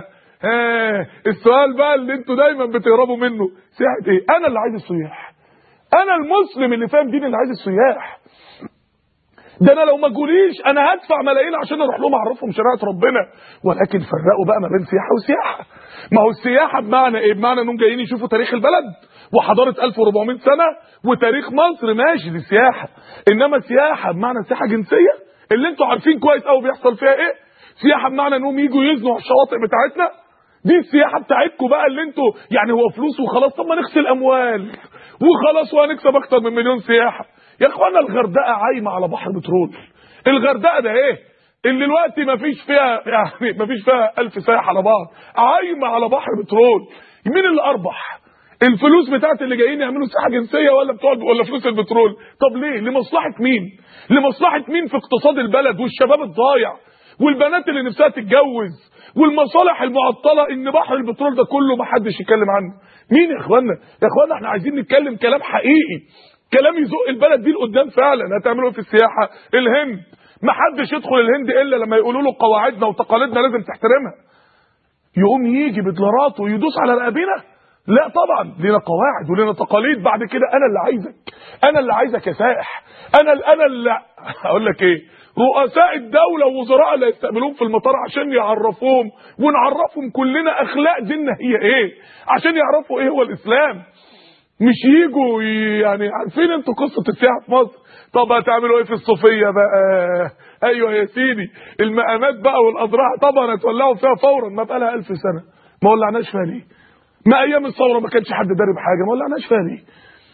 ها السؤال بقى اللي انتوا دايما بتهربوا منه سياحه ايه انا اللي عايز السياح انا المسلم اللي فاهم دين اللي عايز السياح ده انا لو ما جوليش انا هدفع ملايين عشان اروح لهم اعرفهم شريعه ربنا ولكن فرقوا بقى ما بين سياحه وسياحه ما هو السياحه بمعنى ايه بمعنى انهم جايين يشوفوا تاريخ البلد وحضاره 1400 سنه وتاريخ مصر ماشي دي سياحه انما سياحه بمعنى سياحه جنسيه اللي انتوا عارفين كويس قوي بيحصل فيها ايه سياحه بمعنى انهم يجوا يزنوا على الشواطئ بتاعتنا دي السياحه بتاعتكم بقى اللي انتوا يعني هو فلوس وخلاص طب ما نغسل اموال وخلاص وهنكسب اكتر من مليون سياحه يا اخوانا الغردقه عايمه على بحر بترول الغردقه ده ايه اللي دلوقتي ما فيش فيها يعني ما فيش فيها ألف سايح على بعض عايمه على بحر بترول مين اللي اربح الفلوس بتاعت اللي جايين يعملوا سياحه جنسيه ولا بتوع ولا فلوس البترول طب ليه لمصلحه مين لمصلحه مين في اقتصاد البلد والشباب الضايع والبنات اللي نفسها تتجوز والمصالح المعطله ان بحر البترول ده كله ما حدش يتكلم عنه مين يا اخوانا يا اخوانا احنا عايزين نتكلم كلام حقيقي كلام يزق البلد دي لقدام فعلا هتعملوا ايه في السياحه الهند ما حدش يدخل الهند الا لما يقولوا له قواعدنا وتقاليدنا لازم تحترمها يقوم يجي بدلاراته ويدوس على رقابنا لا طبعا لنا قواعد ولنا تقاليد بعد كده انا اللي عايزك انا اللي عايزك يا سائح انا انا اللي اقول لك ايه رؤساء الدولة ووزراء اللي يستقبلوهم في المطار عشان يعرفوهم ونعرفهم كلنا اخلاق ديننا هي ايه عشان يعرفوا ايه هو الاسلام مش يجوا يعني عارفين انتوا قصه السياحه في مصر طب هتعملوا ايه في الصوفيه بقى ايوه يا سيدي المقامات بقى والاضراح طبعا هتولعوا فيها فورا ما بقى لها 1000 سنه ما ولعناش فيها ليه ما ايام الثوره ما كانش حد داري بحاجه ما ولعناش فيها ليه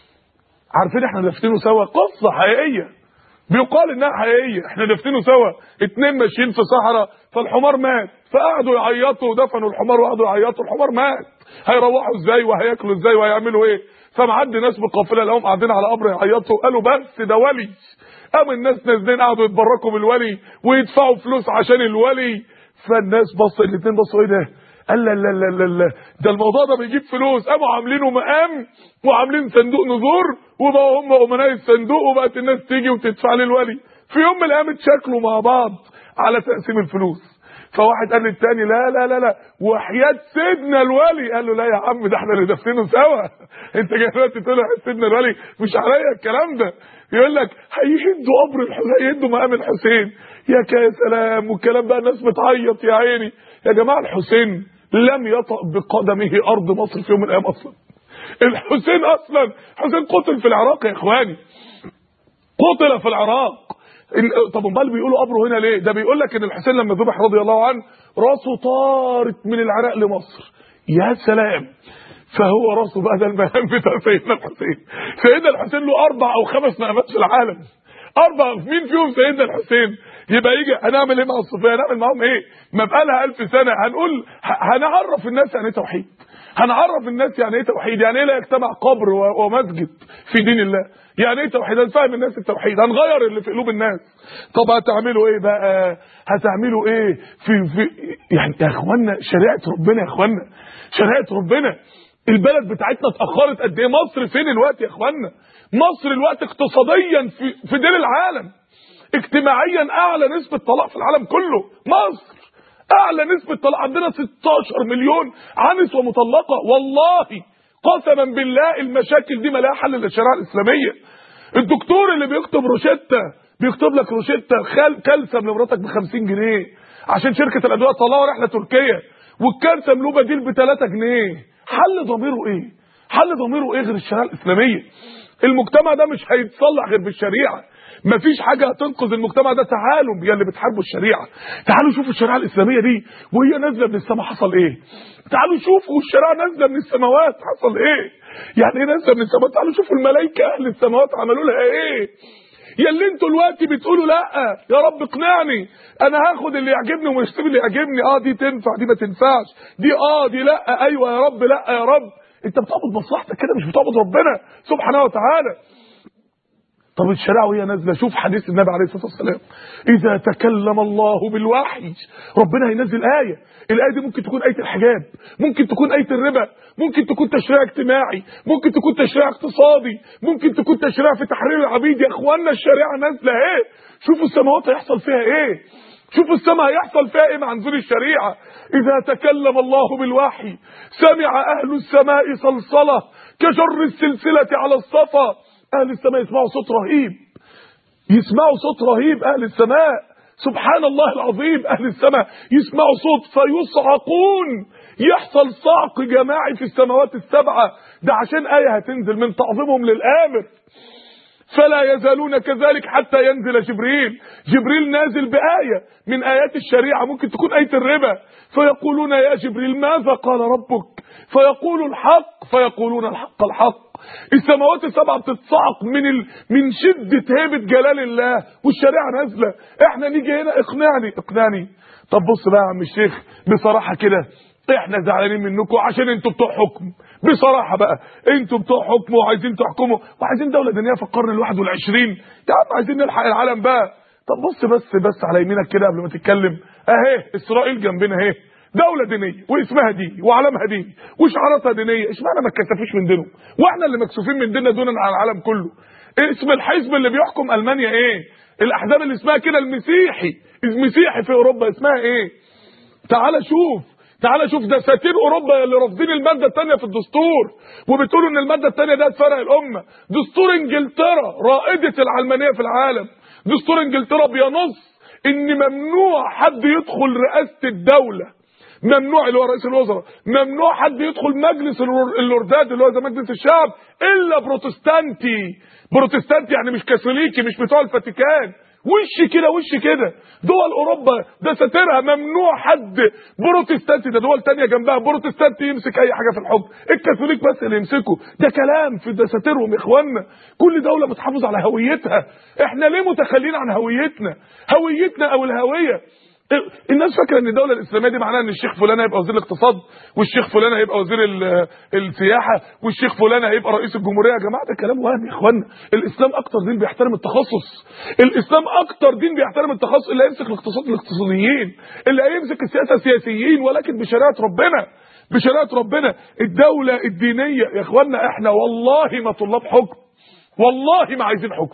عارفين احنا دافنينه سوا قصه حقيقيه بيقال انها حقيقيه احنا دافنينه سوا اتنين ماشيين في صحراء فالحمار مات فقعدوا يعيطوا ودفنوا الحمار وقعدوا يعيطوا الحمار مات هيروحوا ازاي وهياكلوا ازاي وهيعملوا ايه فمعدي ناس بقافله لهم قاعدين على قبر يعيطوا قالوا بس ده ولي قام الناس نازلين قعدوا يتبركوا بالولي ويدفعوا فلوس عشان الولي فالناس بص الاثنين بصوا ايه ده قال لا لا لا لا لا ده الموضوع ده بيجيب فلوس قاموا عاملينه مقام وعاملين صندوق نذور وبقوا هم امناء الصندوق وبقت الناس تيجي وتدفع للولي في يوم من الايام اتشكلوا مع بعض على تقسيم الفلوس فواحد قال للتاني لا لا لا لا وحياة سيدنا الولي قال له لا يا عم ده احنا اللي دافنينه سوا انت جاي دلوقتي تقول له سيدنا الولي مش عليا الكلام ده يقول لك هيهدوا قبر الحسين هيهدوا مقام الحسين يا يا سلام والكلام بقى الناس بتعيط يا عيني يا جماعه الحسين لم يطأ بقدمه ارض مصر في يوم من الايام اصلا الحسين اصلا حسين قتل في العراق يا اخواني قتل في العراق طب امال بيقولوا قبره هنا ليه ده بيقول لك ان الحسين لما ذبح رضي الله عنه راسه طارت من العراق لمصر يا سلام فهو راسه بقى ده المقام بتاع سيدنا الحسين سيدنا الحسين له اربع او خمس مقامات في العالم اربع مين فيهم سيدنا الحسين يبقى يجي هنعمل ايه مع الصوفيه هنعمل معاهم ايه ما بقى لها 1000 سنه هنقول هنعرف الناس يعني ايه توحيد هنعرف الناس يعني ايه توحيد يعني ايه لا يجتمع قبر ومسجد في دين الله يعني ايه توحيد هنفهم الناس التوحيد هنغير اللي في قلوب الناس طب هتعملوا ايه بقى هتعملوا ايه في, في يعني يا اخوانا شريعه ربنا يا اخوانا شريعه ربنا البلد بتاعتنا اتاخرت قد ايه مصر فين الوقت يا اخوانا مصر الوقت اقتصاديا في في دير العالم اجتماعيا اعلى نسبه طلاق في العالم كله مصر اعلى نسبه طلاق عندنا 16 مليون عنس ومطلقه والله قسما بالله المشاكل دي ما لها حل الا الشريعه الاسلاميه الدكتور اللي بيكتب روشته بيكتب لك روشته خل كلسم لمراتك ب 50 جنيه عشان شركه الادويه تطلعوا رحله تركيا والكلسم له بديل ب 3 جنيه حل ضميره ايه حل ضميره ايه غير الشريعه الاسلاميه المجتمع ده مش هيتصلح غير بالشريعه مفيش حاجه هتنقذ المجتمع ده تعالوا يا اللي بتحاربوا الشريعه تعالوا شوفوا الشريعه الاسلاميه دي وهي نازله من السماء حصل ايه تعالوا شوفوا الشريعه نازله من السماوات حصل ايه يعني ايه نازله من السماوات تعالوا شوفوا الملائكه اهل السماوات عملوا لها ايه يا اللي انتوا دلوقتي بتقولوا لا يا رب اقنعني انا هاخد اللي يعجبني ومش هسيب اللي يعجبني اه دي تنفع دي ما تنفعش دي اه دي لا ايوه يا رب لا يا رب انت بتعبد مصلحتك كده مش بتعبد ربنا سبحانه وتعالى طب الشريعه وهي نازله شوف حديث النبي عليه الصلاه والسلام اذا تكلم الله بالوحي ربنا هينزل ايه الايه دي ممكن تكون ايه الحجاب ممكن تكون ايه الربا ممكن تكون تشريع اجتماعي ممكن تكون تشريع اقتصادي ممكن تكون تشريع في تحرير العبيد يا اخوانا الشريعه نازله ايه شوفوا السماوات هيحصل فيها ايه شوفوا السماء هيحصل فيها ايه مع نزول الشريعه اذا تكلم الله بالوحي سمع اهل السماء صلصله كجر السلسله على الصفا اهل السماء يسمعوا صوت رهيب يسمعوا صوت رهيب اهل السماء سبحان الله العظيم اهل السماء يسمعوا صوت فيصعقون يحصل صعق جماعي في السماوات السبعه ده عشان ايه هتنزل من تعظيمهم للامر فلا يزالون كذلك حتى ينزل جبريل جبريل نازل بآية من آيات الشريعة ممكن تكون آية الربا فيقولون يا جبريل ماذا قال ربك فيقول الحق فيقولون الحق الحق السماوات السبعة بتتصعق من ال... من شدة هيبة جلال الله والشريعة نازلة احنا نيجي هنا اقنعني اقنعني طب بص بقى يا عم الشيخ بصراحة كده احنا زعلانين منكم عشان انتوا بتوع حكم بصراحة بقى انتوا بتوع حكم وعايزين تحكموا وعايزين دولة دينية في القرن الواحد والعشرين يا عم عايزين نلحق العالم بقى طب بص بس بس على يمينك كده قبل ما تتكلم اهي اسرائيل جنبنا اهي دولة دينية واسمها ديني وعلمها ديني وشعاراتها دينية اشمعنى ما اتكسفوش من دينهم واحنا اللي مكسوفين من ديننا دونا على العالم كله اسم الحزب اللي بيحكم المانيا ايه الاحزاب اللي اسمها كده المسيحي المسيحي في اوروبا اسمها ايه تعال شوف تعال شوف دساتير اوروبا اللي رافضين الماده الثانيه في الدستور وبتقولوا ان الماده الثانيه ده تفرق الامه دستور انجلترا رائده العلمانيه في العالم دستور انجلترا بينص ان ممنوع حد يدخل رئاسه الدوله ممنوع اللي هو رئيس الوزراء ممنوع حد يدخل مجلس اللوردات اللي هو زي مجلس الشعب الا بروتستانتي بروتستانتي يعني مش كاثوليكي مش بتوع الفاتيكان وش كده وش كده دول اوروبا ده ساترها ممنوع حد بروتستانتي ده دول تانية جنبها بروتستانتي يمسك اي حاجه في الحكم الكاثوليك بس اللي يمسكه ده كلام في دساتيرهم يا اخوانا كل دوله بتحافظ على هويتها احنا ليه متخلين عن هويتنا هويتنا او الهويه الناس فاكره ان الدوله الاسلاميه دي معناها ان الشيخ فلان هيبقى وزير الاقتصاد والشيخ فلان هيبقى وزير السياحه والشيخ فلان هيبقى رئيس الجمهوريه يا جماعه ده كلام وهم يا اخوانا الاسلام اكتر دين بيحترم التخصص الاسلام اكتر دين بيحترم التخصص اللي هيمسك الاقتصاد الاقتصاديين اللي هيمسك السياسه سياسيين ولكن بشريعه ربنا بشريعه ربنا الدوله الدينيه يا اخوانا احنا والله ما طلاب حكم والله ما عايزين حكم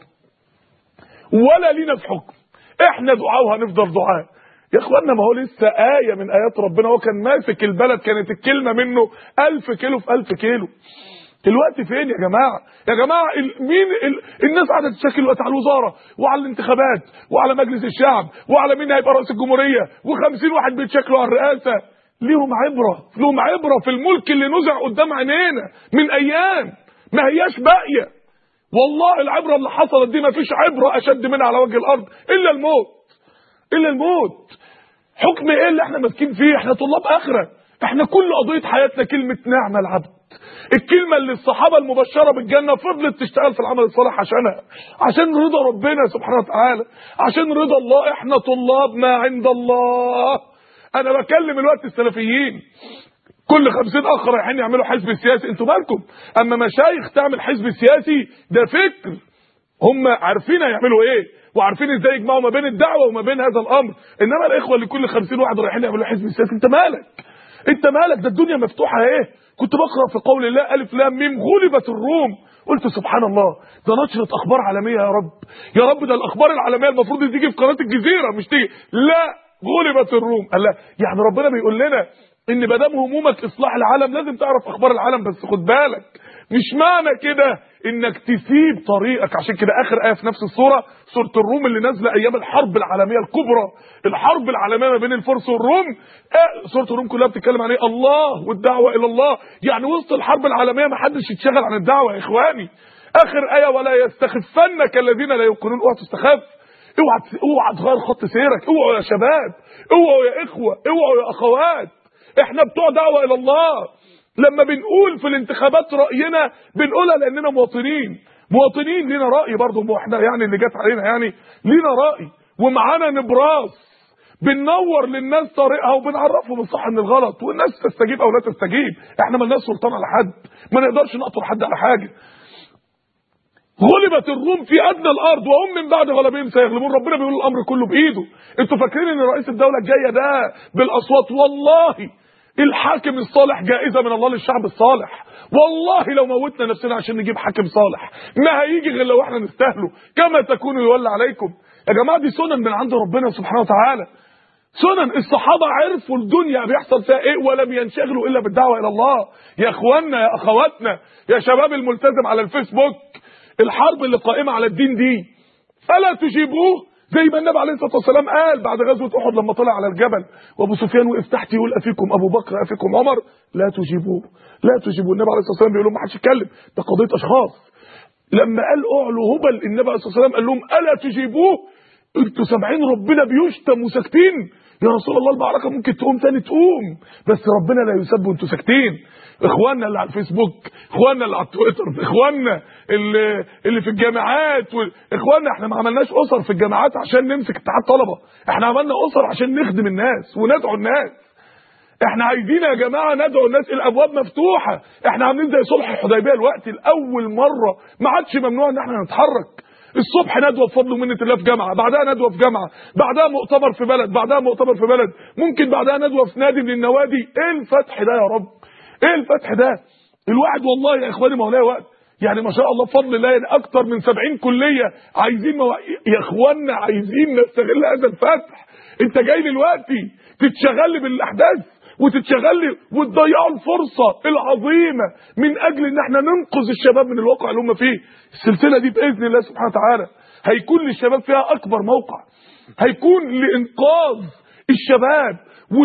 ولا لينا في حكم احنا دعاء وهنفضل دعاء يا اخوانا ما هو لسه آية من آيات ربنا هو كان ماسك البلد كانت الكلمة منه ألف كيلو في ألف كيلو دلوقتي فين يا جماعة يا جماعة ال مين ال الناس قاعدة تشكل دلوقتي على الوزارة وعلى الانتخابات وعلى مجلس الشعب وعلى مين هيبقى رئيس الجمهورية وخمسين واحد بيتشكلوا على الرئاسة ليهم عبرة لهم عبرة في الملك اللي نزع قدام عينينا من أيام ما هياش باقية والله العبرة اللي حصلت دي ما فيش عبرة أشد منها على وجه الأرض إلا الموت إلا الموت حكم ايه اللي احنا ماسكين فيه احنا طلاب اخره احنا كل قضيه حياتنا كلمه نعم العبد الكلمة اللي الصحابة المبشرة بالجنة فضلت تشتغل في العمل الصالح عشانها عشان رضا ربنا سبحانه وتعالى عشان رضا الله احنا طلاب ما عند الله انا بكلم الوقت السلفيين كل خمسين اخ رايحين يعملوا حزب سياسي انتوا مالكم اما مشايخ تعمل حزب سياسي ده فكر هم عارفين هيعملوا ايه وعارفين ازاي يجمعوا ما بين الدعوه وما بين هذا الامر انما الاخوه اللي كل 50 واحد رايحين يعملوا حزب سياسي انت مالك انت مالك ده الدنيا مفتوحه ايه كنت بقرا في قول الله الف لام ميم غلبت الروم قلت سبحان الله ده نشره اخبار عالميه يا رب يا رب ده الاخبار العالميه المفروض تيجي في قناه الجزيره مش تيجي لا غلبت الروم قال لا يعني ربنا بيقول لنا ان ما دام همومك اصلاح العالم لازم تعرف اخبار العالم بس خد بالك مش معنى كده انك تسيب طريقك عشان كده اخر ايه في نفس السوره سوره الروم اللي نازله ايام الحرب العالميه الكبرى الحرب العالميه ما بين الفرس والروم آه سوره الروم كلها بتتكلم عن ايه الله والدعوه الى الله يعني وسط الحرب العالميه ما حدش يتشغل عن الدعوه يا اخواني اخر ايه ولا يستخفنك الذين لا يوقنون اوعى تستخف اوعى اوعى تغير خط سيرك اوعوا يا شباب اوعوا يا اخوه اوعوا يا اخوات احنا بتوع دعوه الى الله لما بنقول في الانتخابات راينا بنقولها لاننا مواطنين مواطنين لينا راي برضه ما احنا يعني اللي جت علينا يعني لينا راي ومعانا نبراس بننور للناس طريقها وبنعرفهم الصح من الغلط والناس تستجيب او لا تستجيب احنا ملناش سلطان على حد ما نقدرش نقطر حد على حاجه غلبت الروم في ادنى الارض وهم من بعد غلبهم سيغلبون ربنا بيقول الامر كله بايده انتوا فاكرين ان رئيس الدوله الجايه ده بالاصوات والله الحاكم الصالح جائزه من الله للشعب الصالح والله لو موتنا نفسنا عشان نجيب حاكم صالح ما هيجي غير لو احنا نستاهله كما تكونوا يولى عليكم يا جماعه دي سنن من عند ربنا سبحانه وتعالى سنن الصحابة عرفوا الدنيا بيحصل فيها ايه ولم ينشغلوا الا بالدعوة الى الله يا اخواننا يا اخواتنا يا شباب الملتزم على الفيسبوك الحرب اللي قائمة على الدين دي فلا تجيبوه زي ما النبي عليه الصلاه والسلام قال بعد غزوه احد لما طلع على الجبل وابو سفيان وقف تحت يقول افيكم ابو بكر افيكم عمر لا تجيبوه لا تجيبوه النبي عليه الصلاه والسلام بيقول لهم ما حدش يتكلم ده قضيه اشخاص لما قال اعلوا هبل النبي عليه الصلاه والسلام قال لهم الا تجيبوه انتوا سامعين ربنا بيشتم وساكتين يا رسول الله المعركه ممكن تقوم تاني تقوم بس ربنا لا يسب وانتوا ساكتين اخواننا اللي على الفيسبوك اخواننا اللي على التويتر اخواننا اللي اللي في الجامعات و... اخواننا احنا ما عملناش اسر في الجامعات عشان نمسك اتحاد طلبه احنا عملنا اسر عشان نخدم الناس وندعو الناس احنا عايزين يا جماعه ندعو الناس الابواب مفتوحه احنا عاملين زي صلح الحديبيه الوقت الاول مره ما عادش ممنوع ان احنا نتحرك الصبح ندوه بفضل ومنه الله في جامعه بعدها ندوه في جامعه بعدها مؤتمر في بلد بعدها مؤتمر في بلد ممكن بعدها ندوه في نادي من النوادي ايه الفتح ده يا رب ايه الفتح ده الواحد والله يا اخواني مولاي وقت يعني ما شاء الله بفضل الله يعني اكتر من 70 كليه عايزين مو... يا اخواننا عايزين نستغل هذا الفتح انت جاي دلوقتي تتشغل بالاحداث وتتشغل وتضيعوا الفرصه العظيمه من اجل ان احنا ننقذ الشباب من الواقع اللي هم فيه السلسله دي باذن الله سبحانه وتعالى هيكون للشباب فيها اكبر موقع هيكون لانقاذ الشباب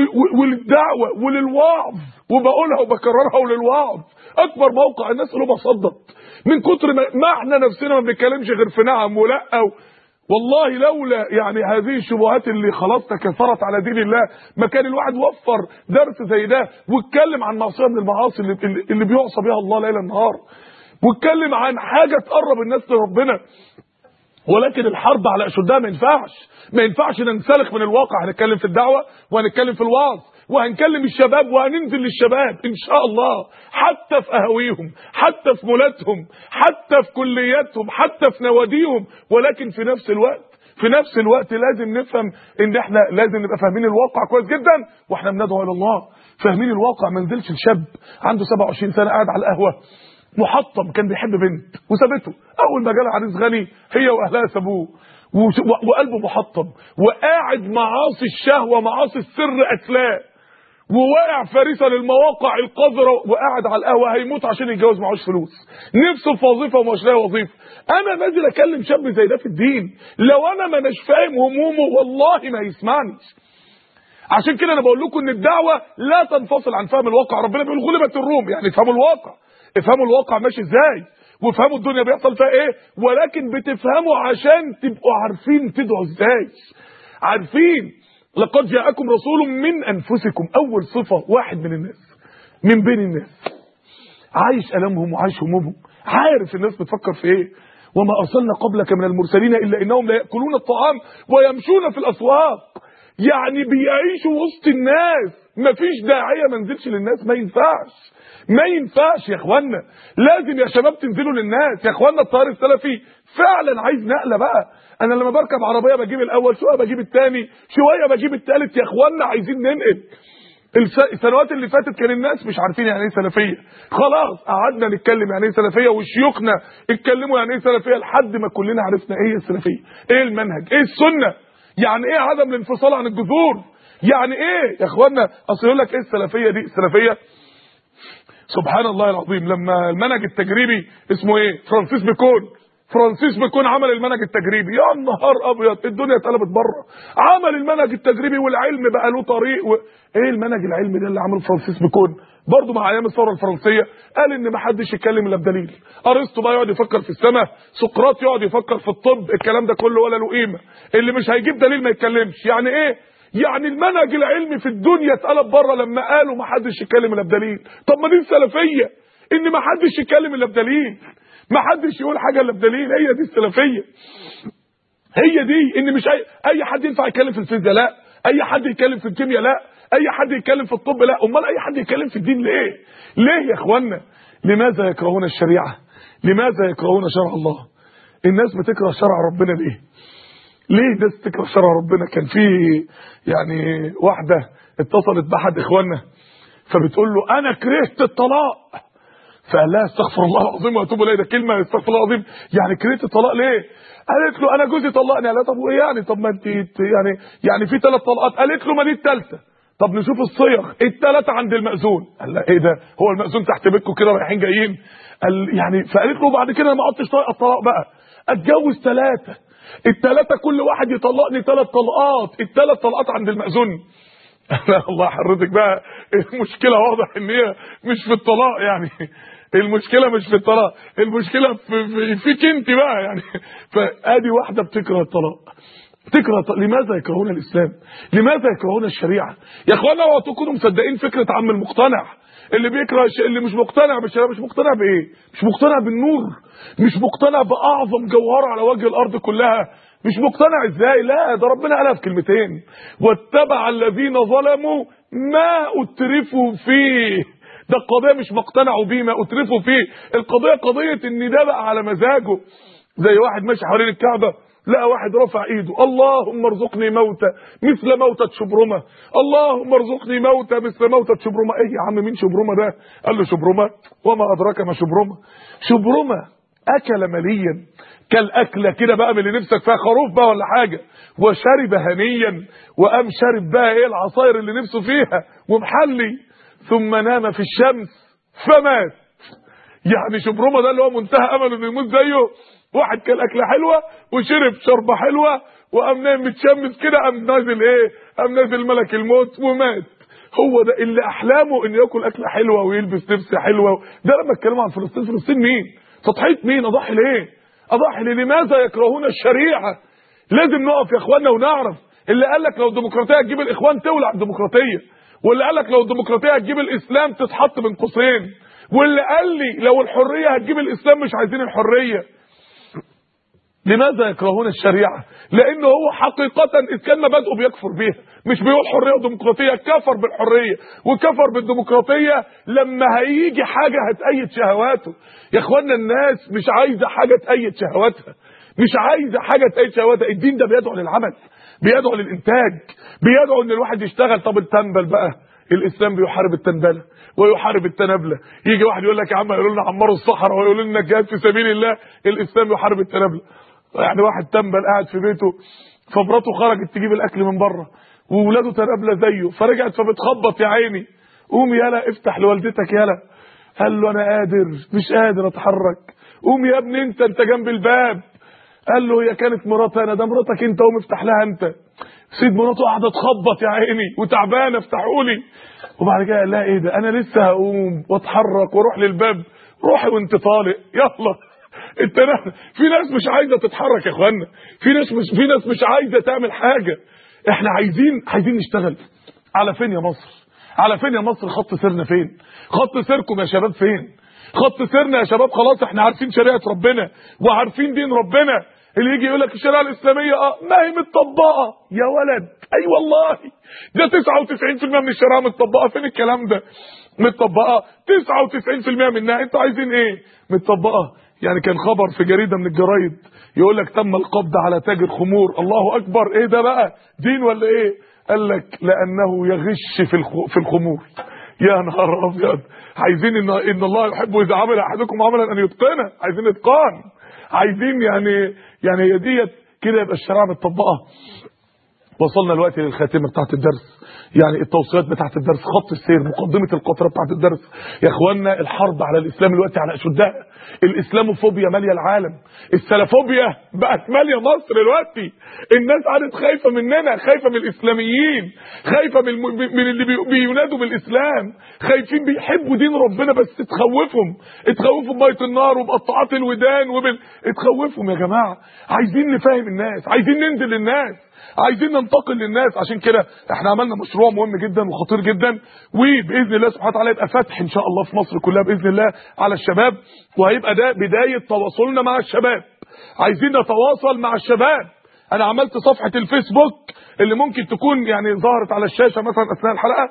وللدعوه وللوعظ وبقولها وبكررها وللوعظ اكبر موقع الناس اللي صدت من كتر ما احنا نفسنا ما بنتكلمش غير في نعم ولا والله لولا يعني هذه الشبهات اللي خلاص تكثرت على دين الله ما كان الواحد وفر درس زي ده واتكلم عن معصيه من المعاصي اللي, اللي بيعصى بها الله ليل نهار واتكلم عن حاجه تقرب الناس لربنا ولكن الحرب على اشدها ما ينفعش ما ينفعش ننسلخ من الواقع هنتكلم في الدعوه وهنتكلم في الوعظ وهنكلم الشباب وهننزل للشباب ان شاء الله حتى في قهاويهم حتى في مولاتهم حتى في كلياتهم حتى في نواديهم ولكن في نفس الوقت في نفس الوقت لازم نفهم ان احنا لازم نبقى فاهمين الواقع كويس جدا واحنا بندعو الى الله فاهمين الواقع ما نزلش الشاب عنده 27 سنه قاعد على القهوه محطم كان بيحب بنت وسابته اول ما جالها عريس غني هي واهلها سابوه وقلبه محطم وقاعد معاصي الشهوه معاصي السر اسلاه وواقع فريسه للمواقع القذره وقاعد على القهوه هيموت عشان يتجوز معهوش فلوس نفسه في وظيفه ومش لاقي وظيفه انا نازل اكلم شاب زي ده في الدين لو انا ما اناش فاهم همومه والله ما يسمعنيش عشان كده انا بقول لكم ان الدعوه لا تنفصل عن فهم الواقع ربنا بيقول غلبت الروم يعني افهموا الواقع افهموا الواقع ماشي ازاي وافهموا الدنيا بيحصل فيها ايه ولكن بتفهموا عشان تبقوا عارفين تدعوا ازاي عارفين لقد جاءكم رسول من انفسكم اول صفه واحد من الناس من بين الناس عايش المهم وعايش همومهم عارف الناس بتفكر في ايه وما ارسلنا قبلك من المرسلين الا انهم لا ياكلون الطعام ويمشون في الاسواق يعني بيعيشوا وسط الناس مفيش داعيه ما ننزلش للناس ما ينفعش ما ينفعش يا اخوانا لازم يا شباب تنزلوا للناس يا اخوانا الطيار السلفي فعلا عايز نقله بقى انا لما بركب عربيه بجيب الاول شويه بجيب الثاني شويه بجيب الثالث يا اخوانا عايزين ننقل السنوات اللي فاتت كان الناس مش عارفين يعني ايه سلفيه خلاص قعدنا نتكلم يعني ايه سلفيه وشيوخنا اتكلموا يعني ايه سلفيه لحد ما كلنا عرفنا ايه السلفيه ايه المنهج ايه السنه يعني ايه عدم الانفصال عن الجذور يعني ايه يا اخوانا اصل يقول لك ايه السلفيه دي السلفيه سبحان الله العظيم لما المنهج التجريبي اسمه ايه فرانسيس بيكون فرانسيس بيكون عمل المنهج التجريبي يا نهار ابيض الدنيا اتقلبت بره عمل المنهج التجريبي والعلم بقى له طريق و... ايه المنهج العلمي ده اللي عمله فرانسيس بيكون برضه مع ايام الثوره الفرنسيه قال ان ما حدش يتكلم الا بدليل ارسطو بقى يقعد يفكر في السماء سقراط يقعد يفكر في الطب الكلام ده كله ولا له قيمه اللي مش هيجيب دليل ما يتكلمش يعني ايه يعني المنهج العلمي في الدنيا اتقلب بره لما قالوا ما حدش يتكلم الا بدليل طب ما دي السلفيه ان ما حدش يتكلم الا بدليل ما حدش يقول حاجه الا بدليل هي دي السلفيه هي دي ان مش اي, أي حد ينفع يتكلم في الفيزياء لا اي حد يتكلم في الكيمياء لا اي حد يتكلم في الطب لا امال اي حد يتكلم في الدين ليه ليه يا اخوانا لماذا يكرهون الشريعه لماذا يكرهون شرع الله الناس بتكره شرع ربنا ليه ليه الناس تكره شرع ربنا كان في يعني واحده اتصلت باحد اخواننا فبتقول له انا كرهت الطلاق فقال لها استغفر الله العظيم واتوب اليه ده كلمه استغفر الله العظيم يعني كرهت الطلاق ليه قالت له انا جوزي طلقني قال لها طب وايه يعني طب ما انت يعني يعني في ثلاث طلقات قالت له ما دي الثالثه طب نشوف الصيغ الثلاثه عند المأذون قال لها ايه ده هو المأذون تحت بيتكم كده رايحين جايين قال يعني فقالت له بعد كده ما عدتش طايقه الطلاق بقى اتجوز ثلاثه الثلاثه كل واحد يطلقني ثلاث طلقات الثلاث طلقات عند المأذون لا الله حضرتك بقى المشكله واضح ان هي مش في الطلاق يعني المشكله مش في الطلاق المشكله في, في فيك انت بقى يعني فادي واحده بتكره الطلاق تكره الطلاق. لماذا يكرهون الاسلام لماذا يكرهون الشريعه يا اخوانا اوعوا تكونوا مصدقين فكره عم المقتنع اللي بيكره اللي مش مقتنع بالشريعه مش مقتنع بايه مش مقتنع بالنور مش مقتنع باعظم جوهره على وجه الارض كلها مش مقتنع ازاي لا ده ربنا قالها في كلمتين واتبع الذين ظلموا ما اترفوا فيه ده القضيه مش مقتنعوا بيه ما اترفوا فيه القضيه قضيه ان ده بقى على مزاجه زي واحد ماشي حوالين الكعبه لقى واحد رفع ايده اللهم ارزقني موتى مثل موتة شبرمة اللهم ارزقني موتى مثل موتة شبرمة ايه يا عم مين شبرمة ده قال له شبرمة وما ادراك ما شبرمة شبرمة اكل مليا كالاكله كده بقى من اللي نفسك فيها خروف بقى ولا حاجه وشرب هنيا وقام شارب بقى ايه العصاير اللي نفسه فيها ومحلي ثم نام في الشمس فمات يعني شبرمه ده اللي هو منتهى امله انه يموت زيه واحد كان اكله حلوه وشرب شربه حلوه وقام نايم متشمس كده قام نازل ايه قام نازل ملك الموت ومات هو ده اللي احلامه انه ياكل اكله حلوه ويلبس لبس حلوه ده لما اتكلموا عن فلسطين فلسطين مين تضحيه مين اضحي ليه اضحي ليه لماذا يكرهون الشريعه لازم نقف يا اخوانا ونعرف اللي قال لك لو الديمقراطيه هتجيب الاخوان تولع الديمقراطيه واللي قال لك لو الديمقراطيه هتجيب الاسلام تتحط بين قوسين واللي قال لي لو الحريه هتجيب الاسلام مش عايزين الحريه لماذا يكرهون الشريعه لانه هو حقيقه اذ كان مبادئه بيكفر بيها مش بيقول حريه وديمقراطيه كفر بالحريه وكفر بالديمقراطيه لما هيجي حاجه هتأيد شهواته يا اخوانا الناس مش عايزه حاجه تأيد شهواتها مش عايزه حاجه تأيد شهواتها الدين ده بيدعو للعمل بيدعو للانتاج بيدعو ان الواحد يشتغل طب التنبل بقى الاسلام بيحارب التنبله ويحارب التنابله يجي واحد يقول لك يا عم يقولوا لنا عمروا الصحراء ويقولوا لنا الجهاد في سبيل الله الاسلام يحارب التنابله يعني واحد تنبل قاعد في بيته فمراته خرجت تجيب الاكل من بره وولاده تنابله زيه فرجعت فبتخبط يا عيني قوم يالا افتح لوالدتك يالا قال له انا قادر مش قادر اتحرك قوم يا ابني انت انت جنب الباب قال له هي كانت مراتي انا ده مراتك انت قوم افتح لها انت سيد مراته قاعده تخبط يا عيني وتعبانه افتحوا لي وبعد كده قال لها ايه ده انا لسه هقوم واتحرك واروح للباب روحي وانت طالق يلا انت في ناس مش عايزه تتحرك يا اخوانا في ناس مش في ناس مش عايزه تعمل حاجه احنا عايزين عايزين نشتغل على فين يا مصر على فين يا مصر خط سيرنا فين خط سيركم يا شباب فين خط سيرنا يا شباب خلاص احنا عارفين شريعه ربنا وعارفين دين ربنا اللي يجي يقول لك الشريعه الاسلاميه اه ما هي متطبقه يا ولد اي أيوة والله ده 99% من الشريعه متطبقه فين الكلام ده متطبقه 99% منها انتوا عايزين ايه متطبقه يعني كان خبر في جريده من الجرايد يقول لك تم القبض على تاجر خمور الله اكبر ايه ده بقى دين ولا ايه قال لك لانه يغش في في الخمور يا نهار ابيض عايزين ان ان الله يحب اذا عمل احدكم عملا ان يتقنه عايزين اتقان عايزين يعني يعني هي ديت كده يبقى الشريعه متطبقه وصلنا دلوقتي للخاتمه بتاعت الدرس يعني التوصيات بتاعت الدرس خط السير مقدمه القطره بتاعت الدرس يا اخوانا الحرب على الاسلام دلوقتي على اشدها الاسلاموفوبيا ماليه العالم السلافوبيا بقت ماليه مصر دلوقتي الناس عادت خايفه مننا خايفه من الاسلاميين خايفه من, الم... من اللي بي... بينادوا بالاسلام خايفين بيحبوا دين ربنا بس تخوفهم تخوفهم بميه النار وبقطعات الودان وبال تخوفهم يا جماعه عايزين نفهم الناس عايزين ننزل للناس عايزين ننتقل للناس عشان كده احنا عملنا مشروع مهم جدا وخطير جدا وباذن الله سبحانه وتعالى يبقى فتح ان شاء الله في مصر كلها باذن الله على الشباب وهيبقى ده بدايه تواصلنا مع الشباب عايزين نتواصل مع الشباب انا عملت صفحه الفيسبوك اللي ممكن تكون يعني ظهرت على الشاشه مثلا اثناء الحلقه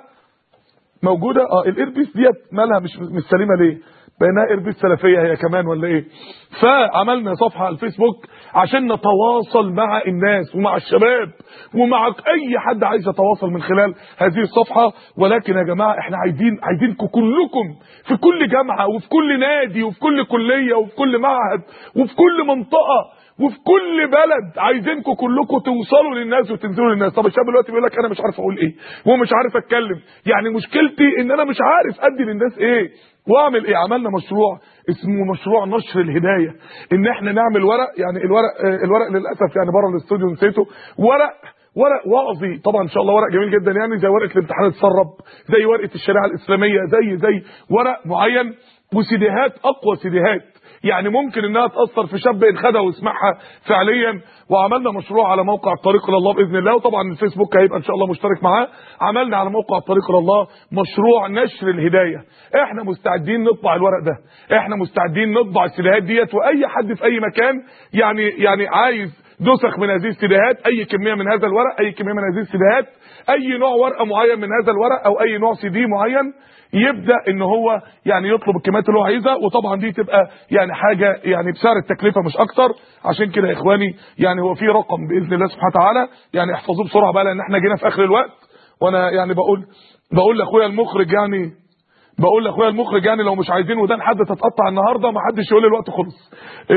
موجوده اه الايربيس ديت مالها مش مش سليمه ليه بينها ايربيس سلفيه هي كمان ولا ايه فعملنا صفحه على الفيسبوك عشان نتواصل مع الناس ومع الشباب ومع اي حد عايز يتواصل من خلال هذه الصفحه ولكن يا جماعه احنا عايزين عايزينكم كلكم في كل جامعه وفي كل نادي وفي كل كليه وفي كل معهد وفي كل منطقه وفي كل بلد عايزينكم كلكم توصلوا للناس وتنزلوا للناس طب الشاب دلوقتي بيقول لك انا مش عارف اقول ايه ومش عارف اتكلم يعني مشكلتي ان انا مش عارف ادي للناس ايه واعمل ايه عملنا مشروع اسمه مشروع نشر الهدايه ان احنا نعمل ورق يعني الورق آه، الورق للاسف يعني بره الاستوديو نسيته ورق ورق وعظي طبعا ان شاء الله ورق جميل جدا يعني زي ورقه الامتحان اتسرب زي ورقه الشريعه الاسلاميه زي زي ورق معين وسيديهات اقوى سيديهات يعني ممكن انها تاثر في شاب ان خدها ويسمعها فعليا وعملنا مشروع على موقع الطريق الى الله باذن الله وطبعا الفيسبوك هيبقى ان شاء الله مشترك معاه عملنا على موقع الطريق الى الله مشروع نشر الهدايه احنا مستعدين نطبع الورق ده احنا مستعدين نطبع السيديهات ديت واي حد في اي مكان يعني يعني عايز نسخ من هذه السيديهات اي كميه من هذا الورق اي كميه من هذه السيديهات اي نوع ورقه معين من هذا الورق او اي نوع سي دي معين يبدا ان هو يعني يطلب الكميات اللي هو عايزها وطبعا دي تبقى يعني حاجه يعني بسعر التكلفه مش اكتر عشان كده يا اخواني يعني هو في رقم باذن الله سبحانه وتعالى يعني احفظوه بسرعه بقى لان احنا جينا في اخر الوقت وانا يعني بقول بقول لاخويا المخرج يعني بقول لاخويا المخرج يعني لو مش عايزين ودان حد تتقطع النهارده ما حدش يقول لي الوقت خلص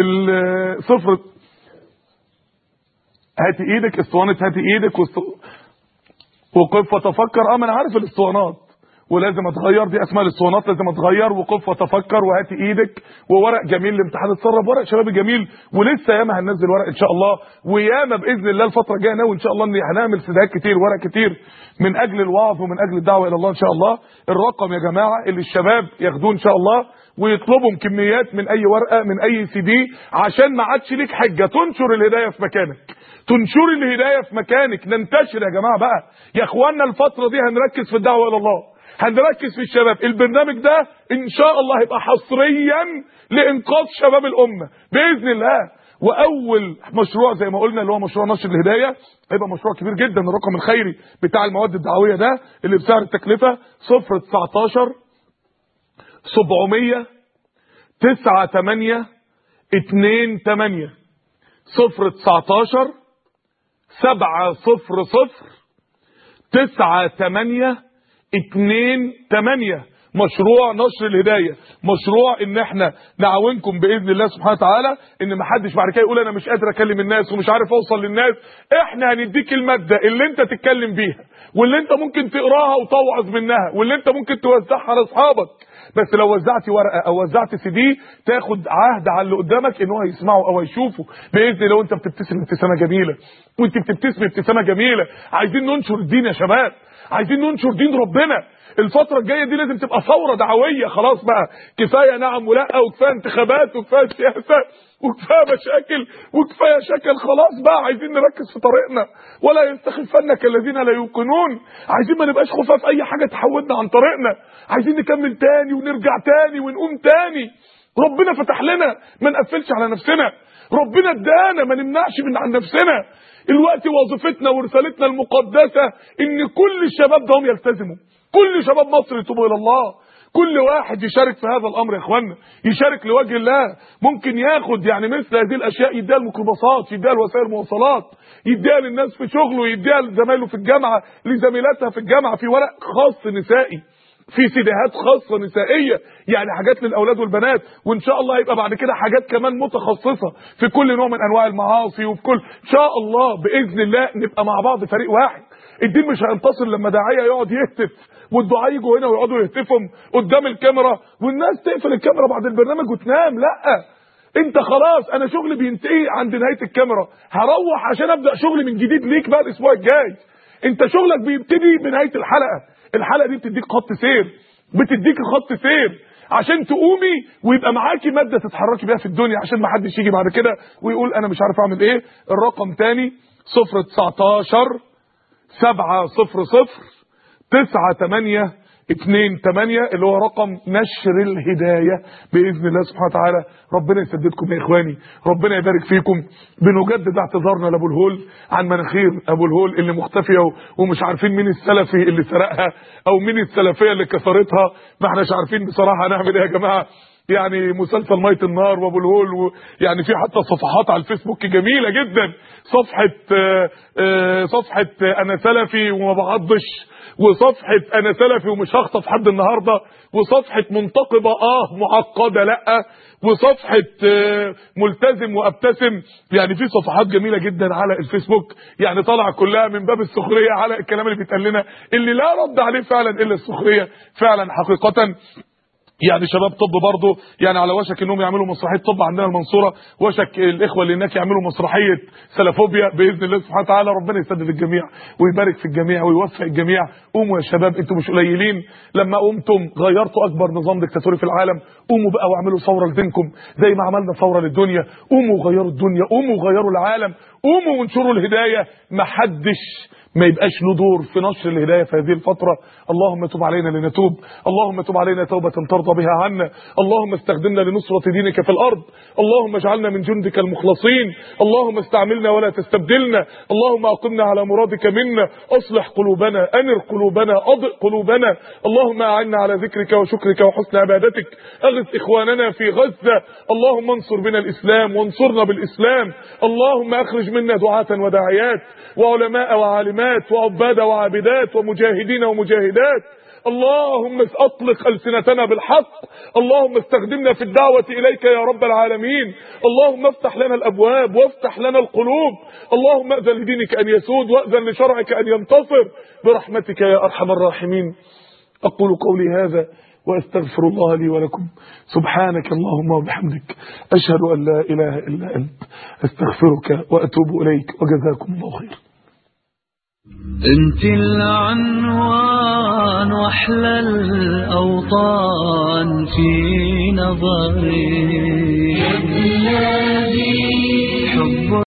الصفر هاتي ايدك اسطوانه هاتي ايدك واست... وقف وتفكر اه ما انا عارف الاسطوانات ولازم اتغير دي اسماء الاسطوانات لازم اتغير وقف وتفكر وهاتي ايدك وورق جميل الامتحان اتسرب ورق شباب جميل ولسه ياما هننزل ورق ان شاء الله وياما باذن الله الفتره الجايه ناوي ان شاء الله ان هنعمل سدايات كتير ورق كتير من اجل الوعظ ومن اجل الدعوه الى الله ان شاء الله الرقم يا جماعه اللي الشباب ياخدوه ان شاء الله ويطلبوا كميات من اي ورقه من اي سي دي عشان ما عادش ليك حجه تنشر الهدايه في مكانك تنشر الهدايه في مكانك ننتشر يا جماعه بقى يا اخوانا الفتره دي هنركز في الدعوه الى الله هنركز في الشباب البرنامج ده ان شاء الله هيبقى حصريا لانقاذ شباب الامه باذن الله واول مشروع زي ما قلنا اللي هو مشروع نشر الهدايه هيبقى مشروع كبير جدا الرقم الخيري بتاع المواد الدعويه ده اللي بسعر التكلفه 0 19 700 9 8 2 8 0 19 7 0 0 9 8 2 8 مشروع نشر الهدايه مشروع ان احنا نعاونكم باذن الله سبحانه وتعالى ان ما حدش بعد كده يقول انا مش قادر اكلم الناس ومش عارف اوصل للناس احنا هنديك الماده اللي انت تتكلم بيها واللي انت ممكن تقراها وتوعظ منها واللي انت ممكن توزعها لاصحابك بس لو وزعت ورقه او وزعت سي دي تاخد عهد على اللي قدامك ان هو يسمعه او يشوفه باذن الله وانت بتبتسم ابتسامه جميله وانت بتبتسم ابتسامه جميله عايزين ننشر الدين يا شباب عايزين ننشر دين ربنا الفترة الجاية دي لازم تبقى ثورة دعوية خلاص بقى كفاية نعم ولا وكفاية انتخابات وكفاية سياسة وكفاية مشاكل وكفاية شكل خلاص بقى عايزين نركز في طريقنا ولا يستخفنك الذين لا يوقنون عايزين ما نبقاش خفاف اي حاجة تحودنا عن طريقنا عايزين نكمل تاني ونرجع تاني ونقوم تاني ربنا فتح لنا ما نقفلش على نفسنا ربنا ادانا ما نمنعش من عن نفسنا الوقت وظيفتنا ورسالتنا المقدسة ان كل الشباب ده يلتزموا كل شباب مصر يتوبوا الى الله كل واحد يشارك في هذا الامر يا اخوانا يشارك لوجه الله ممكن ياخد يعني مثل هذه الاشياء يديها الميكروباصات يديها لوسائل المواصلات يديها للناس في شغله يديها لزمايله في الجامعه لزميلاتها في الجامعه في ورق خاص نسائي في سيديهات خاصه نسائيه يعني حاجات للاولاد والبنات وان شاء الله هيبقى بعد كده حاجات كمان متخصصه في كل نوع من انواع المعاصي وفي كل ان شاء الله باذن الله نبقى مع بعض فريق واحد الدين مش هينتصر لما داعيه يقعد يهتف والدعاء يجوا هنا ويقعدوا يهتفهم قدام الكاميرا والناس تقفل الكاميرا بعد البرنامج وتنام لا انت خلاص انا شغلي بينتهي عند نهايه الكاميرا هروح عشان ابدا شغلي من جديد ليك بقى الاسبوع الجاي انت شغلك بيبتدي بنهايه الحلقه الحلقه دي بتديك خط سير بتديك خط سير عشان تقومي ويبقى معاكي ماده تتحركي بيها في الدنيا عشان ما حدش يجي بعد كده ويقول انا مش عارف اعمل ايه الرقم تاني 0 19 7 0 0 9 8 2 8 اللي هو رقم نشر الهداية بإذن الله سبحانه وتعالى ربنا يسددكم يا إخواني ربنا يبارك فيكم بنجدد اعتذارنا لأبو الهول عن مناخير أبو الهول اللي مختفية ومش عارفين مين السلفي اللي سرقها أو مين السلفية اللي كسرتها ما احناش عارفين بصراحة هنعمل إيه يا جماعة يعني مسلسل مية النار وابو الهول و يعني في حتى صفحات على الفيسبوك جميلة جدا صفحة آآ آآ صفحة انا سلفي وما بعضش وصفحة انا سلفي ومش هخطف حد النهاردة وصفحة منتقبة اه معقدة لا وصفحة ملتزم وابتسم يعني في صفحات جميلة جدا على الفيسبوك يعني طالعة كلها من باب السخرية على الكلام اللي بيتقال لنا اللي لا رد عليه فعلا الا السخرية فعلا حقيقة يعني شباب طب برضه يعني على وشك انهم يعملوا مسرحيه طب عندنا المنصوره وشك الاخوه اللي هناك يعملوا مسرحيه سلفوبيا باذن الله سبحانه وتعالى ربنا يسدد الجميع ويبارك في الجميع ويوفق الجميع قوموا يا شباب انتم مش قليلين لما قمتم غيرتوا اكبر نظام ديكتاتوري في العالم قوموا بقى واعملوا ثوره لدينكم زي ما عملنا ثوره للدنيا قوموا غيروا الدنيا قوموا غيروا العالم قوموا وانشروا الهدايه محدش ما يبقاش له دور في نشر الهدايه في هذه الفتره اللهم تب علينا لنتوب اللهم تب علينا توبه ترضى بها عنا اللهم استخدمنا لنصره دينك في الارض اللهم اجعلنا من جندك المخلصين اللهم استعملنا ولا تستبدلنا اللهم اقمنا على مرادك منا اصلح قلوبنا انر قلوبنا اضئ قلوبنا اللهم اعنا على ذكرك وشكرك وحسن عبادتك اغث اخواننا في غزه اللهم انصر بنا الاسلام وانصرنا بالاسلام اللهم اخرج منا دعاه وداعيات وعلماء وعالمات مسلمات وعباد وعابدات ومجاهدين ومجاهدات اللهم اطلق ألسنتنا بالحق اللهم استخدمنا في الدعوة إليك يا رب العالمين اللهم افتح لنا الأبواب وافتح لنا القلوب اللهم أذن لدينك أن يسود وأذن لشرعك أن ينتصر برحمتك يا أرحم الراحمين أقول قولي هذا واستغفر الله لي ولكم سبحانك اللهم وبحمدك أشهد أن لا إله إلا أنت استغفرك وأتوب إليك وجزاكم الله خير انت العنوان واحلى الاوطان في نظري